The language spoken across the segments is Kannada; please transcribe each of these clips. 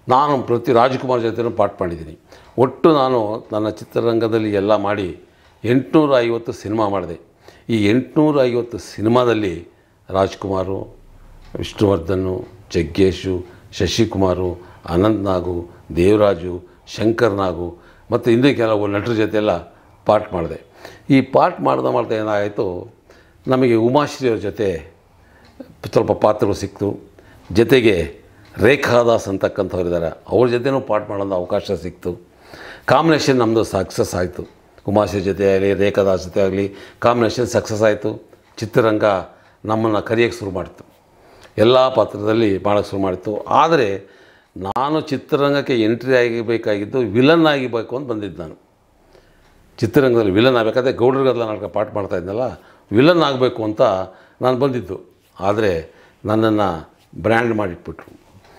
ನಾನು ಪ್ರತಿ ರಾಜ್ಕುಮಾರ್ ಜೊತೆನೂ ಪಾಠ ಮಾಡಿದ್ದೀನಿ ಒಟ್ಟು ನಾನು ನನ್ನ ಚಿತ್ರರಂಗದಲ್ಲಿ ಎಲ್ಲ ಮಾಡಿ ಎಂಟುನೂರ ಐವತ್ತು ಸಿನಿಮಾ ಮಾಡಿದೆ ಈ ಎಂಟುನೂರ ಐವತ್ತು ಸಿನಿಮಾದಲ್ಲಿ ರಾಜ್ಕುಮಾರು ವಿಷ್ಣುವರ್ಧನ್ನು ಜಗ್ಗೇಶು ಶಶಿಕುಮಾರು ಅನಂತ್ ನಾಗು ದೇವರಾಜು ಶಂಕರ್ ನಾಗು ಮತ್ತು ಇನ್ನೂ ಕೆಲವು ನಟರ ಜೊತೆಲ್ಲ ಪಾಠ ಮಾಡಿದೆ ಈ ಪಾಠ ಮಾಡ್ದೆ ಮಾಡ್ದೆ ಏನಾಯಿತು ನಮಗೆ ಉಮಾಶ್ರೀ ಅವ್ರ ಜೊತೆ ಸ್ವಲ್ಪ ಪಾತ್ರಗಳು ಸಿಕ್ತು ಜೊತೆಗೆ ರೇಖಾದಾಸ್ ಅಂತಕ್ಕಂಥವ್ರು ಇದ್ದಾರೆ ಅವ್ರ ಜೊತೆನೂ ಪಾಠ ಮಾಡೋದು ಅವಕಾಶ ಸಿಕ್ತು ಕಾಂಬಿನೇಷನ್ ನಮ್ಮದು ಸಕ್ಸಸ್ ಆಯಿತು ಉಮಾಶ್ರೀ ಜೊತೆ ಆಗಲಿ ರೇಖಾದಾಸ್ ಜೊತೆ ಆಗಲಿ ಕಾಂಬಿನೇಷನ್ ಸಕ್ಸಸ್ ಆಯಿತು ಚಿತ್ರರಂಗ ನಮ್ಮನ್ನು ಕರೆಯೋಕ್ಕೆ ಶುರು ಮಾಡಿತು ಎಲ್ಲ ಪಾತ್ರದಲ್ಲಿ ಮಾಡೋಕ್ಕೆ ಶುರು ಮಾಡಿತ್ತು ಆದರೆ ನಾನು ಚಿತ್ರರಂಗಕ್ಕೆ ಎಂಟ್ರಿ ಆಗಬೇಕಾಗಿದ್ದು ವಿಲನ್ ಆಗಿಬೇಕು ಅಂತ ಬಂದಿದ್ದು ನಾನು ಚಿತ್ರರಂಗದಲ್ಲಿ ವಿಲನ್ ಆಗಬೇಕಾದ್ರೆ ಗೌಡ್ರಿಗಲ್ಲ ನಾಟಕ ಪಾಠ ಮಾಡ್ತಾ ಇದ್ನಲ್ಲ ವಿಲನ್ ಆಗಬೇಕು ಅಂತ ನಾನು ಬಂದಿದ್ದು ಆದರೆ ನನ್ನನ್ನು ಬ್ರ್ಯಾಂಡ್ ಮಾಡಿಟ್ಬಿಟ್ರು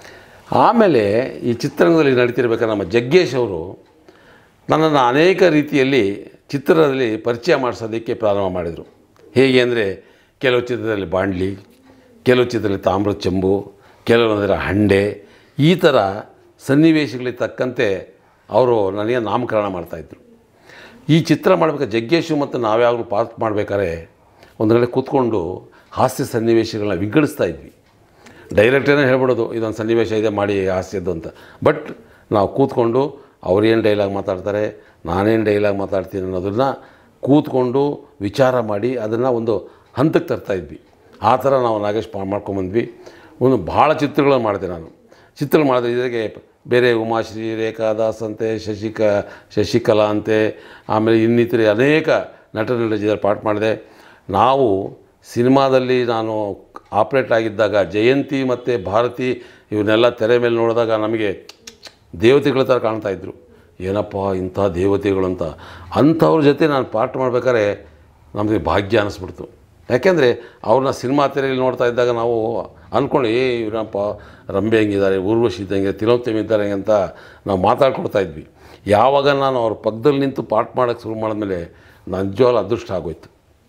ಆಮೇಲೆ ಈ ಚಿತ್ರರಂಗದಲ್ಲಿ ನಡೀತಿರ್ಬೇಕಾದ್ರೆ ನಮ್ಮ ಜಗ್ಗೇಶ್ ಅವರು ನನ್ನನ್ನು ಅನೇಕ ರೀತಿಯಲ್ಲಿ ಚಿತ್ರದಲ್ಲಿ ಪರಿಚಯ ಮಾಡಿಸೋದಕ್ಕೆ ಪ್ರಾರಂಭ ಮಾಡಿದರು ಹೇಗೆ ಅಂದರೆ ಕೆಲವು ಚಿತ್ರದಲ್ಲಿ ಬಾಂಡ್ಲಿ ಕೆಲವು ಚಿತ್ರದಲ್ಲಿ ತಾಮ್ರದ ಚೆಂಬು ಕೆಲವೊಂದರ ಹಂಡೆ ಈ ಥರ ಸನ್ನಿವೇಶಗಳಿಗೆ ತಕ್ಕಂತೆ ಅವರು ನನಗೆ ನಾಮಕರಣ ಮಾಡ್ತಾಯಿದ್ರು ಈ ಚಿತ್ರ ಮಾಡಬೇಕಾದ್ರೆ ಜಗ್ಗೇಶು ಮತ್ತು ನಾವ್ಯಾವಾಗಲೂ ಪಾತ್ರ ಮಾಡಬೇಕಾದ್ರೆ ಒಂದು ಕಡೆ ಕೂತ್ಕೊಂಡು ಹಾಸ್ಯ ಸನ್ನಿವೇಶಗಳನ್ನ ವಿಂಗಡಿಸ್ತಾ ಇದ್ವಿ ಡೈರೆಕ್ಟರೇ ಹೇಳ್ಬಿಡೋದು ಇದೊಂದು ಸನ್ನಿವೇಶ ಇದೆ ಮಾಡಿ ಹಾಸ್ಯದ್ದು ಅಂತ ಬಟ್ ನಾವು ಕೂತ್ಕೊಂಡು ಅವ್ರೇನು ಡೈಲಾಗ್ ಮಾತಾಡ್ತಾರೆ ನಾನೇನು ಡೈಲಾಗ್ ಮಾತಾಡ್ತೀನಿ ಅನ್ನೋದನ್ನು ಕೂತ್ಕೊಂಡು ವಿಚಾರ ಮಾಡಿ ಅದನ್ನು ಒಂದು ಹಂತಕ್ಕೆ ತರ್ತಾ ಇದ್ವಿ ಆ ಥರ ನಾವು ನಾಗೇಶ್ ಪಾ ಮಾಡ್ಕೊಂಬಂದ್ವಿ ಒಂದು ಭಾಳ ಚಿತ್ರಗಳನ್ನು ಮಾಡಿದೆ ನಾನು ಚಿತ್ರ ಮಾಡಿದ್ರೆ ಇದಕ್ಕೆ ಬೇರೆ ಉಮಾಶ್ರೀ ರೇಖಾದಾಸ್ ಅಂತೆ ಶಶಿಕ ಶಶಿಕಲಾ ಅಂತೆ ಆಮೇಲೆ ಇನ್ನಿತರೆ ಅನೇಕ ನಟ ನಟ ಜೊತೆ ಪಾಠ ಮಾಡಿದೆ ನಾವು ಸಿನಿಮಾದಲ್ಲಿ ನಾನು ಆಪ್ರೇಟ್ ಆಗಿದ್ದಾಗ ಜಯಂತಿ ಮತ್ತು ಭಾರತಿ ಇವನ್ನೆಲ್ಲ ತೆರೆ ಮೇಲೆ ನೋಡಿದಾಗ ನಮಗೆ ದೇವತೆಗಳ ಥರ ಕಾಣ್ತಾ ಇದ್ರು ಏನಪ್ಪ ಇಂಥ ದೇವತೆಗಳು ಅಂತ ಅಂಥವ್ರ ಜೊತೆ ನಾನು ಪಾಠ ಮಾಡ್ಬೇಕಾದ್ರೆ ನಮಗೆ ಭಾಗ್ಯ ಅನ್ನಿಸ್ಬಿಡ್ತು ಯಾಕೆಂದರೆ ಅವ್ರನ್ನ ಸಿನಿಮಾ ತೆರೆಯಲ್ಲಿ ನೋಡ್ತಾ ಇದ್ದಾಗ ನಾವು ಅಂದ್ಕೊಂಡು ಏ ಇವರಪ್ಪ ರಂಬೆ ಹೆಂಗಿದ್ದಾರೆ ಊರ್ವಶಿ ಇದ್ದಂಗೆ ತಿಲೋತ್ತಮ ಇದ್ದಾರೆ ಅಂತ ನಾವು ಮಾತಾಡ್ಕೊಡ್ತಾ ಇದ್ವಿ ಯಾವಾಗ ನಾನು ಅವ್ರ ಪಕ್ಕದಲ್ಲಿ ನಿಂತು ಪಾಠ ಮಾಡೋಕ್ಕೆ ಶುರು ಮಾಡಿದ್ಮೇಲೆ ನಿಜವಾಗ್ಲೂ ಅದೃಷ್ಟ ಆಗೋಯ್ತು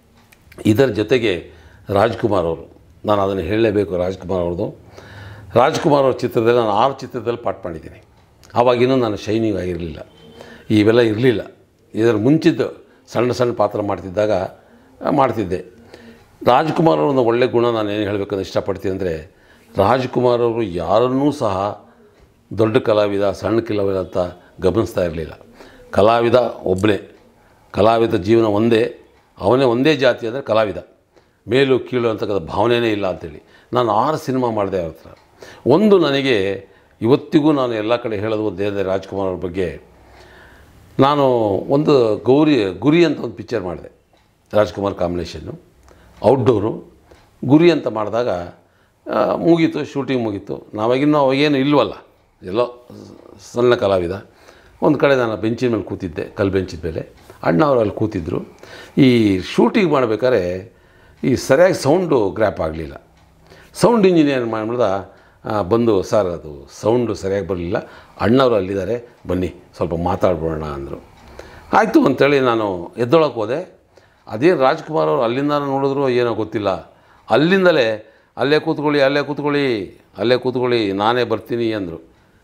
ಇದರ ಜೊತೆಗೆ ರಾಜ್ಕುಮಾರ್ ಅವರು ನಾನು ಅದನ್ನು ಹೇಳಲೇಬೇಕು ರಾಜ್ಕುಮಾರ್ ಅವ್ರದ್ದು ರಾಜ್ಕುಮಾರ್ ಅವ್ರ ಚಿತ್ರದಲ್ಲಿ ನಾನು ಆರು ಚಿತ್ರದಲ್ಲಿ ಪಾಠ ಮಾಡಿದ್ದೀನಿ ಆವಾಗಿನ್ನೂ ನಾನು ಶೈನಿಂಗ್ ಆಗಿರಲಿಲ್ಲ ಇವೆಲ್ಲ ಇರಲಿಲ್ಲ ಇದರ ಮುಂಚಿದ್ದು ಸಣ್ಣ ಸಣ್ಣ ಪಾತ್ರ ಮಾಡ್ತಿದ್ದಾಗ ಆ, ಮಾಡ್ತಿದ್ದೆ ರಾಜ್ಕುಮಾರ್ ಅವ್ರ ಒಂದು ಒಳ್ಳೆಯ ಗುಣ ನಾನು ಏನು ಹೇಳಬೇಕಂತ ಇಷ್ಟಪಡ್ತೀನಿ ಅಂದರೆ ರಾಜ್ಕುಮಾರ್ ಅವರು ಯಾರನ್ನೂ ಸಹ ದೊಡ್ಡ ಕಲಾವಿದ ಸಣ್ಣ ಕಲಾವಿದ ಅಂತ ಗಮನಿಸ್ತಾ ಇರಲಿಲ್ಲ ಕಲಾವಿದ ಒಬ್ಬನೇ ಕಲಾವಿದ ಜೀವನ ಒಂದೇ ಅವನೇ ಒಂದೇ ಜಾತಿ ಅಂದರೆ ಕಲಾವಿದ ಮೇಲು ಕೀಳು ಅಂತಕ್ಕಂಥ ಭಾವನೆಯೇ ಇಲ್ಲ ಅಂತೇಳಿ ನಾನು ಆರು ಸಿನಿಮಾ ಮಾಡಿದೆ ಅವ್ರ ಹತ್ರ ಒಂದು ನನಗೆ ಇವತ್ತಿಗೂ ನಾನು ಎಲ್ಲ ಕಡೆ ಹೇಳೋದು ಒಂದೇ ಅಂದರೆ ರಾಜ್ಕುಮಾರ್ ಅವ್ರ ಬಗ್ಗೆ ನಾನು ಒಂದು ಗೌರಿ ಗುರಿ ಅಂತ ಒಂದು ಪಿಕ್ಚರ್ ಮಾಡಿದೆ ರಾಜ್ಕುಮಾರ್ ಕಾಂಬಿನೇಷನ್ನು ಔಟ್ಡೋರು ಗುರಿ ಅಂತ ಮಾಡಿದಾಗ ಆ, ಮುಗೀತು ಶೂಟಿಂಗ್ ಮುಗೀತು ನಾವಾಗಿನ್ನೂ ಅವಾಗೇನು ಇಲ್ವಲ್ಲ ಎಲ್ಲೋ ಸಣ್ಣ ಕಲಾವಿದ ಒಂದು ಕಡೆ ನಾನು ಬೆಂಚಿನ ಮೇಲೆ ಕೂತಿದ್ದೆ ಕಲ್ಲು ಬೆಂಚಿನ ಮೇಲೆ ಅಣ್ಣ ಅವರು ಅಲ್ಲಿ ಕೂತಿದ್ದರು ಈ ಶೂಟಿಂಗ್ ಮಾಡಬೇಕಾದ್ರೆ ಈ ಸರಿಯಾಗಿ ಸೌಂಡು ಗ್ರ್ಯಾಪ್ ಆಗಲಿಲ್ಲ ಸೌಂಡ್ ಇಂಜಿನಿಯರ್ ಮಾಡ್ಬಿಡ್ದ ಆ, ಬಂದು ಸರ್ ಅದು ಸೌಂಡು ಸರಿಯಾಗಿ ಬರಲಿಲ್ಲ ಅಣ್ಣವರು ಅಲ್ಲಿದ್ದಾರೆ ಬನ್ನಿ ಸ್ವಲ್ಪ ಮಾತಾಡ್ಬಿಡೋಣ ಅಂದರು ಆಯಿತು ಅಂತೇಳಿ ನಾನು ಎದ್ದೊಳಕ್ಕೆ ಹೋದೆ ಅದೇನು ರಾಜ್ಕುಮಾರ್ ಅವರು ಅಲ್ಲಿಂದ ನೋಡಿದ್ರು ಏನೋ ಗೊತ್ತಿಲ್ಲ ಅಲ್ಲಿಂದಲೇ ಅಲ್ಲೇ ಕೂತ್ಕೊಳ್ಳಿ ಅಲ್ಲೇ ಕೂತ್ಕೊಳ್ಳಿ ಅಲ್ಲೇ ಕೂತ್ಕೊಳ್ಳಿ ನಾನೇ ಬರ್ತೀನಿ ಅಂದರು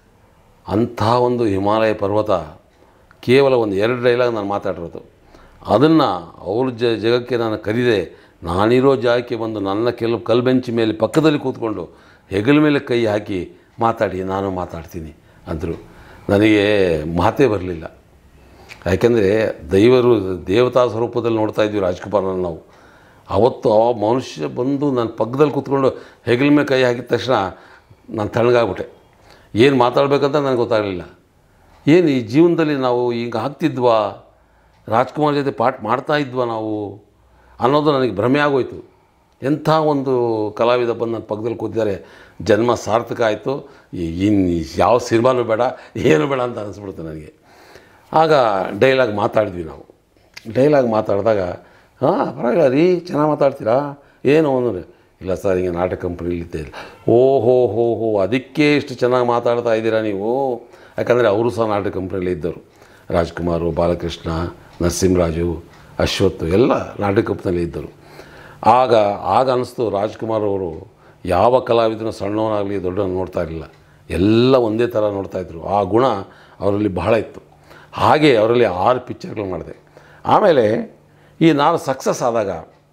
ಅಂಥ ಒಂದು ಹಿಮಾಲಯ ಪರ್ವತ ಕೇವಲ ಒಂದು ಎರಡು ಡೈಲಾಗ್ ನಾನು ಮಾತಾಡಿರೋದು ಅದನ್ನು ಅವ್ರ ಜ ಜಗಕ್ಕೆ ನಾನು ಕರೀದೆ ನಾನಿರೋ ಜಾಗಕ್ಕೆ ಬಂದು ನನ್ನ ಕೆಲವು ಕಲ್ಬೆಂಚ್ ಮೇಲೆ ಪಕ್ಕದಲ್ಲಿ ಕೂತ್ಕೊಂಡು ಹೆಗಲ ಮೇಲೆ ಕೈ ಹಾಕಿ ಮಾತಾಡಿ ನಾನು ಮಾತಾಡ್ತೀನಿ ಅಂದರು ನನಗೆ ಮಾತೇ ಬರಲಿಲ್ಲ ಯಾಕೆಂದರೆ ದೈವರು ದೇವತಾ ಸ್ವರೂಪದಲ್ಲಿ ನೋಡ್ತಾ ಇದ್ವಿ ರಾಜ್ಕುಮಾರನ ನಾವು ಅವತ್ತು ಆ ಮನುಷ್ಯ ಬಂದು ನನ್ನ ಪಕ್ಕದಲ್ಲಿ ಕೂತ್ಕೊಂಡು ಹೆಗಲ ಮೇಲೆ ಕೈ ಹಾಕಿದ ತಕ್ಷಣ ನಾನು ತಣ್ಣಗಾಗ್ಬಿಟ್ಟೆ ಏನು ಮಾತಾಡಬೇಕಂತ ನನಗೆ ಗೊತ್ತಾಗಲಿಲ್ಲ ಏನು ಈ ಜೀವನದಲ್ಲಿ ನಾವು ಈಗ ಆಗ್ತಿದ್ವಾ ರಾಜ್ಕುಮಾರ್ ಜೊತೆ ಪಾಠ ಮಾಡ್ತಾ ಇದ್ವಾ ನಾವು ಅನ್ನೋದು ನನಗೆ ಭ್ರಮೆ ಆಗೋಯ್ತು ಎಂಥ ಒಂದು ಕಲಾವಿದ ಬಂದು ನನ್ನ ಪಕ್ಕದಲ್ಲಿ ಕೂತಿದ್ದಾರೆ ಜನ್ಮ ಸಾರ್ಥಕ ಆಯಿತು ಇನ್ನು ಯಾವ ಸಿನಿಮಾನೂ ಬೇಡ ಏನು ಬೇಡ ಅಂತ ಅನಿಸ್ಬಿಡ್ತು ನನಗೆ ಆಗ ಡೈಲಾಗ್ ಮಾತಾಡಿದ್ವಿ ನಾವು ಡೈಲಾಗ್ ಮಾತಾಡಿದಾಗ ಹಾಂ ಪರವಾಗಿಲ್ಲ ರೀ ಚೆನ್ನಾಗಿ ಮಾತಾಡ್ತೀರಾ ಏನು ಅಂದರೆ ಇಲ್ಲ ಸರ್ ಹಿಂಗೆ ನಾಟಕ ಕಂಪ್ನಿಲಿದ್ದೆ ಓ ಹೋ ಹೋ ಹೋ ಅದಕ್ಕೆ ಇಷ್ಟು ಚೆನ್ನಾಗಿ ಮಾತಾಡ್ತಾ ಇದ್ದೀರಾ ನೀವು ಯಾಕಂದರೆ ಅವರು ಸಹ ನಾಟಕ ಕಂಪ್ನಿಯಲ್ಲಿ ಇದ್ದರು ರಾಜ್ಕುಮಾರು ಬಾಲಕೃಷ್ಣ ನರಸಿಂಹರಾಜು ಅಶ್ವಥ್ ಎಲ್ಲ ನಾಟಕ ಕಂಪ್ನಿಯಲ್ಲಿ ಇದ್ದರು ಆಗ ಆಗ ಅನ್ನಿಸ್ತು ರಾಜ್ಕುಮಾರ್ ಅವರು ಯಾವ ಕಲಾವಿದನ ಸಣ್ಣವನಾಗಲಿ ದೊಡ್ಡವನು ನೋಡ್ತಾ ಇರಲಿಲ್ಲ ಎಲ್ಲ ಒಂದೇ ಥರ ನೋಡ್ತಾಯಿದ್ರು ಆ ಗುಣ ಅವರಲ್ಲಿ ಬಹಳ ಇತ್ತು ಹಾಗೆ ಅವರಲ್ಲಿ ಆರು ಪಿಕ್ಚರ್ಗಳು ಮಾಡಿದೆ ಆಮೇಲೆ ಈ ನಾನು ಸಕ್ಸಸ್ ಆದಾಗ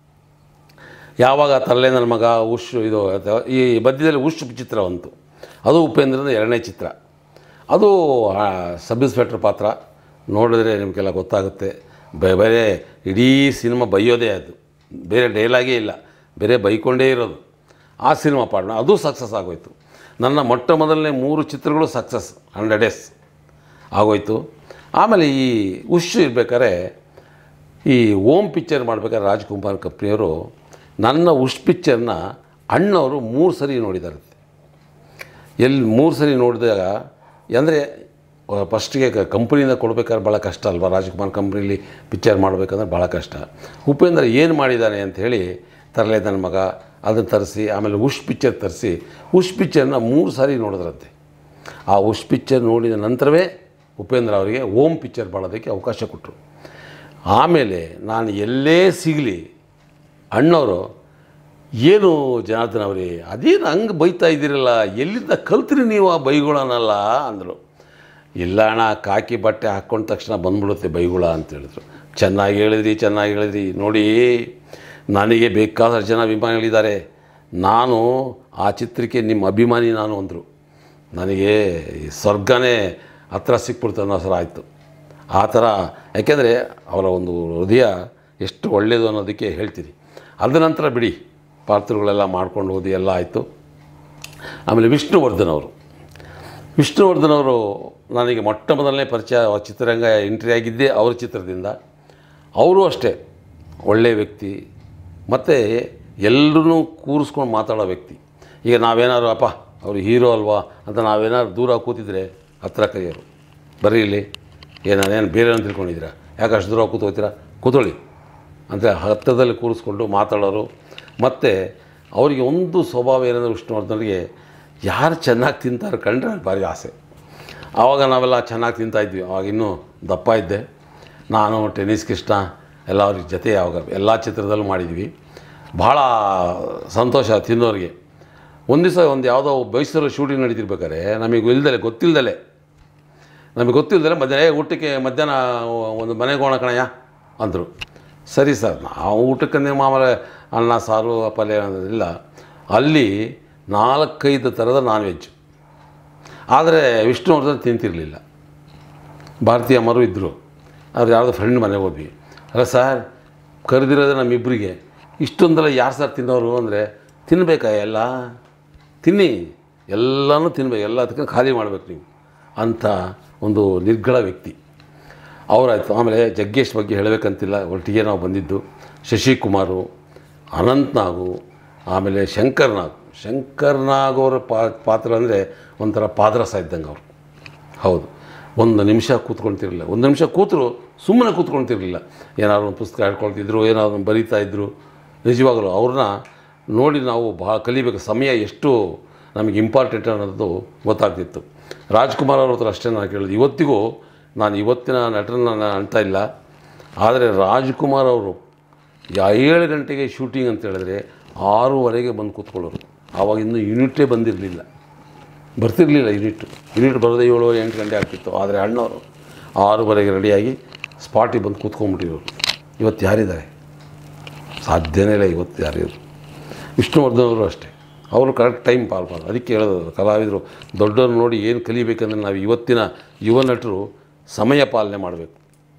ಯಾವಾಗ ತರಲೆ ನನ್ನ ಮಗ ಉಶ್ ಇದು ಅಥವಾ ಈ ಮಧ್ಯದಲ್ಲಿ ಉಶ್ ಚಿತ್ರ ಬಂತು ಅದು ಉಪೇಂದ್ರನ ಎರಡನೇ ಚಿತ್ರ ಅದು ಆ, ಸಬ್ ಇನ್ಸ್ಪೆಕ್ಟರ್ ಪಾತ್ರ ನೋಡಿದ್ರೆ ನಿಮಗೆಲ್ಲ ಗೊತ್ತಾಗುತ್ತೆ ಬೆ- ಬೇರೆ ಇಡೀ ಸಿನಿಮಾ ಬೈಯೋದೇ ಅದು ಬೇರೆ ಡೈಲಾಗೇ ಇಲ್ಲ ಬೇರೆ ಬೈಕೊಂಡೇ ಇರೋದು ಆ ಸಿನಿಮಾ ಪಾಠ ಅದು ಸಕ್ಸಸ್ ಆಗೋಯ್ತು ನನ್ನ ಮೊಟ್ಟ ಮೊದಲನೇ ಮೂರು ಚಿತ್ರಗಳು ಸಕ್ಸಸ್ ಹಂಡ್ರೆಡ್ ಡೇಸ್ ಆಗೋಯ್ತು ಆಮೇಲೆ ಈ ಉಶ್ ಇರ್ಬೇಕಾದ್ರೆ ಈ ಓಮ್ ಪಿಕ್ಚರ್ ಮಾಡ್ಬೇಕಾದ್ರೆ ರಾಜ್ಕುಮಾರ್ ಕಂಪ್ನಿಯವರು ನನ್ನ ಉಶ್ ಪಿಕ್ಚರ್ನ ಅಣ್ಣವರು ಮೂರು ಸರಿ ನೋಡಿದ್ದಾರೆ ಎಲ್ಲಿ ಮೂರು ಸರಿ ನೋಡಿದಾಗ ಅಂದರೆ ಫಸ್ಟಿಗೆ ಕಂಪ್ನಿಯಿಂದ ಕೊಡ್ಬೇಕಾದ್ರೆ ಭಾಳ ಕಷ್ಟ ಅಲ್ವಾ ರಾಜ್ಕುಮಾರ್ ಕಂಪ್ನಿಲಿ ಪಿಕ್ಚರ್ ಮಾಡಬೇಕಂದ್ರೆ ಭಾಳ ಕಷ್ಟ ಉಪೇಂದ್ರ ಏನು ಮಾಡಿದ್ದಾನೆ ಅಂಥೇಳಿ ತರಲೆ ನನ್ನ ಮಗ ಅದನ್ನು ತರಿಸಿ ಆಮೇಲೆ ಉಶ್ ಪಿಕ್ಚರ್ ತರಿಸಿ ಉಶ್ ಪಿಕ್ಚರ್ನ ಮೂರು ಸಾರಿ ನೋಡಿದ್ರಂತೆ ಆ ಉಶ್ ಪಿಕ್ಚರ್ ನೋಡಿದ ನಂತರವೇ ಉಪೇಂದ್ರ ಅವರಿಗೆ ಓಮ್ ಪಿಕ್ಚರ್ ಮಾಡೋದಕ್ಕೆ ಅವಕಾಶ ಕೊಟ್ಟರು ಆಮೇಲೆ ನಾನು ಎಲ್ಲೇ ಸಿಗಲಿ ಅಣ್ಣವರು ಏನು ಜನಾರ್ದನ್ ಅವರೇ ಅದೇನು ಹಂಗೆ ಬೈತಾ ಇದ್ದೀರಲ್ಲ ಎಲ್ಲಿಂದ ಕಲ್ತ್ರಿ ನೀವು ಆ ಬೈಗುಳನಲ್ಲ ಅಂದರು ಇಲ್ಲ ಅಣ್ಣ ಕಾಕಿ ಬಟ್ಟೆ ಹಾಕ್ಕೊಂಡ ತಕ್ಷಣ ಬಂದ್ಬಿಡುತ್ತೆ ಬೈಗುಳ ಅಂತ ಹೇಳಿದ್ರು ಚೆನ್ನಾಗಿ ಹೇಳಿದ್ರಿ ಚೆನ್ನಾಗಿ ಹೇಳಿದ್ರಿ ನೋಡಿ ನನಗೆ ಬೇಕಾದಷ್ಟು ಜನ ಅಭಿಮಾನಿಗಳಿದ್ದಾರೆ ನಾನು ಆ ಚಿತ್ರಕ್ಕೆ ನಿಮ್ಮ ಅಭಿಮಾನಿ ನಾನು ಅಂದರು ನನಗೆ ಈ ಸ್ವರ್ಗನೇ ಹತ್ರ ಸಿಕ್ಬಿಡ್ತು ಅನ್ನೋ ಸರ ಆಯಿತು ಆ ಥರ ಯಾಕೆಂದರೆ ಅವರ ಒಂದು ಹೃದಯ ಎಷ್ಟು ಒಳ್ಳೆಯದು ಅನ್ನೋದಕ್ಕೆ ಹೇಳ್ತೀನಿ ಅದ ನಂತರ ಬಿಡಿ ಪಾತ್ರಗಳೆಲ್ಲ ಮಾಡ್ಕೊಂಡು ಹೋದಿ ಎಲ್ಲ ಆಯಿತು ಆಮೇಲೆ ವಿಷ್ಣುವರ್ಧನ್ ಅವರು ವಿಷ್ಣುವರ್ಧನ್ ಅವರು ನನಗೆ ಮೊಟ್ಟ ಮೊದಲನೇ ಪರಿಚಯ ಆ ಚಿತ್ರರಂಗ ಎಂಟ್ರಿ ಆಗಿದ್ದೇ ಅವ್ರ ಚಿತ್ರದಿಂದ ಅವರು ಅಷ್ಟೇ ಒಳ್ಳೆಯ ವ್ಯಕ್ತಿ ಮತ್ತು ಎಲ್ಲರೂ ಕೂರಿಸ್ಕೊಂಡು ಮಾತಾಡೋ ವ್ಯಕ್ತಿ ಈಗ ನಾವೇನಾದ್ರು ಅಪ್ಪ ಅವರು ಹೀರೋ ಅಲ್ವಾ ಅಂತ ನಾವೇನಾದ್ರು ದೂರ ಕೂತಿದ್ರೆ ಹತ್ರ ಕೈಯೋರು ಬರ್ರಿ ಇಲ್ಲಿ ಏನೇನು ಬೇರೆ ಅಂತ ತಿಳ್ಕೊಂಡಿದ್ದೀರಾ ಯಾಕೆ ಅಷ್ಟು ದೂರ ಕೂತ್ಕೋತೀರಾ ಕೂತ್ಕೊಳ್ಳಿ ಅಂತ ಹತ್ತಿರದಲ್ಲಿ ಕೂರಿಸ್ಕೊಂಡು ಮಾತಾಡೋರು ಮತ್ತು ಅವರಿಗೆ ಒಂದು ಸ್ವಭಾವ ಏನಂದರೆ ವಿಷ್ಣುವರ್ಧನ್ಗೆ ಯಾರು ಚೆನ್ನಾಗಿ ತಿಂತಾರೆ ಕಂಡ್ರೆ ಭಾರಿ ಆಸೆ ಆವಾಗ ನಾವೆಲ್ಲ ಚೆನ್ನಾಗಿ ತಿಂತಾಯಿದ್ವಿ ಆವಾಗ ಇನ್ನೂ ದಪ್ಪ ಇದ್ದೆ ನಾನು ಟೆನ್ನಿಸ್ ಕೃಷ್ಣ ಎಲ್ಲ ಅವ್ರ ಜೊತೆ ಆವಾಗ ಎಲ್ಲ ಚಿತ್ರದಲ್ಲೂ ಮಾಡಿದ್ವಿ ಭಾಳ ಸಂತೋಷ ತಿನ್ನೋರಿಗೆ ಒಂದು ದಿವಸ ಒಂದು ಯಾವುದೋ ಮೈಸೂರು ಶೂಟಿಂಗ್ ನಡೀತಿರ್ಬೇಕಾದ್ರೆ ನಮಗೆ ಇಲ್ದಲೆ ಗೊತ್ತಿಲ್ದಲೆ ನಮಗೆ ಗೊತ್ತಿಲ್ಲದೆ ಮಧ್ಯಾಹ್ನ "ಏ, ಊಟಕ್ಕೆ ಮಧ್ಯಾಹ್ನ ಒಂದು ಮನೆಗೆ ಹೋಗೋಣ ಕಣಯ್ಯ ಅಂದರು ಸರಿ ಸರ್ ನಾವು ಊಟಕ್ಕಂದೇ ಮಾಮೂಲಿ ಅನ್ನ ಸಾರು ಪಲ್ಯ ಅನ್ನೋದಿಲ್ಲ ಅಲ್ಲಿ ನಾಲ್ಕೈದು ಥರದ ನಾನ್ ವೆಜ್ ಆದರೆ ವಿಷ್ಣುವರ್ಧನ್ ತಿಂತಿರಲಿಲ್ಲ ಭಾರತೀಯ ಅಮ್ಮರು ಇದ್ದರು ಅವ್ರು ಯಾವುದೋ ಫ್ರೆಂಡ್ ಮನೆಗೆ ಹೋದ್ವಿ ಅಲ್ಲ ಸರ್ ಕರೆದಿರೋದೇ ನಮ್ಮಿಬ್ಬರಿಗೆ ಇಷ್ಟೊಂದೆಲ್ಲ ಯಾರು ಸರ್ ತಿನ್ನೋರು ಅಂದರೆ ತಿನ್ನಬೇಕಾ ಎಲ್ಲ ತಿನ್ನಿ ಎಲ್ಲನೂ ತಿನ್ಬೇಕು ಎಲ್ಲದಕ್ಕೂ ಖಾಲಿ ಮಾಡ್ಬೇಕು ನೀವು ಅಂಥ ಒಂದು ನಿರ್ಗಳ ವ್ಯಕ್ತಿ ಅವರಾಯ್ತು ಆಮೇಲೆ ಜಗ್ಗೇಶ್ ಬಗ್ಗೆ ಹೇಳಬೇಕಂತಿಲ್ಲ ಒಟ್ಟಿಗೆ ನಾವು ಬಂದಿದ್ದು ಶಶಿಕುಮಾರು ಅನಂತ್ನಾಗು ಆಮೇಲೆ ಶಂಕರ್ ನಾಗ್ ಶಂಕರ್ ನಾಗ್ ಅವರ ಪಾ ಪಾತ್ರ ಅಂದರೆ ಒಂಥರ ಪಾದರಸ ಇದ್ದಂಗೆ ಅವರು ಹೌದು ಒಂದು ನಿಮಿಷ ಕೂತ್ಕೊಳ್ತಿರಲಿಲ್ಲ ಒಂದು ನಿಮಿಷ ಕೂತರು ಸುಮ್ಮನೆ ಕೂತ್ಕೊಳ್ತಿರಲಿಲ್ಲ ಏನಾದ್ರು ಒಂದು ಪುಸ್ತಕ ಹೇಳ್ಕೊಳ್ತಿದ್ರು ಏನಾದ್ರು ಒಂದು ಬರೀತಾ ಇದ್ದರು ನಿಜವಾಗಲೂ ಅವ್ರನ್ನ ನೋಡಿ ನಾವು ಭಾಳ ಕಲಿಬೇಕು ಸಮಯ ಎಷ್ಟು ನಮಗೆ ಇಂಪಾರ್ಟೆಂಟ್ ಅನ್ನೋದು ಗೊತ್ತಾಗ್ತಿತ್ತು ರಾಜ್ಕುಮಾರ್ ಅವ್ರ ಹತ್ರ ಅಷ್ಟೇ ನಾನು ಕೇಳಿದ್ದು ಇವತ್ತಿಗೂ ನಾನು ಇವತ್ತಿನ ನಟರನ್ನ ನಾನು ಅಂತಾ ಇಲ್ಲ ಆದರೆ ರಾಜ್ಕುಮಾರ್ ಅವರು ಯಾ ಏಳು ಗಂಟೆಗೆ ಶೂಟಿಂಗ್ ಅಂತ ಹೇಳಿದ್ರೆ ಆರೂವರೆಗೆ ಬಂದು ಕೂತ್ಕೊಳ್ಳೋರು ಆವಾಗ ಇನ್ನೂ ಯೂನಿಟೇ ಬಂದಿರಲಿಲ್ಲ ಬರ್ತಿರಲಿಲ್ಲ ಯೂನಿಟ್ ಯೂನಿಟ್ ಬರೋದೇ ಏಳುವರೆ ಎಂಟು ಗಂಟೆ ಆಗ್ತಿತ್ತು ಆದರೆ ಅಣ್ಣವರು ಆರೂವರೆಗೆ ರೆಡಿಯಾಗಿ ಸ್ಪಾಟಿಗೆ ಬಂದು ಕೂತ್ಕೊಂಡ್ಬಿಟ್ಟಿರೋರು ಇವತ್ತು ಯಾರಿದ್ದಾರೆ ಸಾಧ್ಯನೇ ಇಲ್ಲ ಇವತ್ತು ಯಾರಿದ್ರು ವಿಷ್ಣುವರ್ಧನ್ ಅವರು ಅಷ್ಟೇ ಅವರು ಕರೆಕ್ಟ್ ಟೈಮ್ ಪಾಲ್ಪಾಡು ಅದಕ್ಕೆ ಹೇಳೋದು ಕಲಾವಿದರು ದೊಡ್ಡವ್ರು ನೋಡಿ ಏನು ಕಲಿಬೇಕಂದ್ರೆ ನಾವು ಇವತ್ತಿನ ಯುವ ನಟರು ಸಮಯ ಪಾಲನೆ ಮಾಡಬೇಕು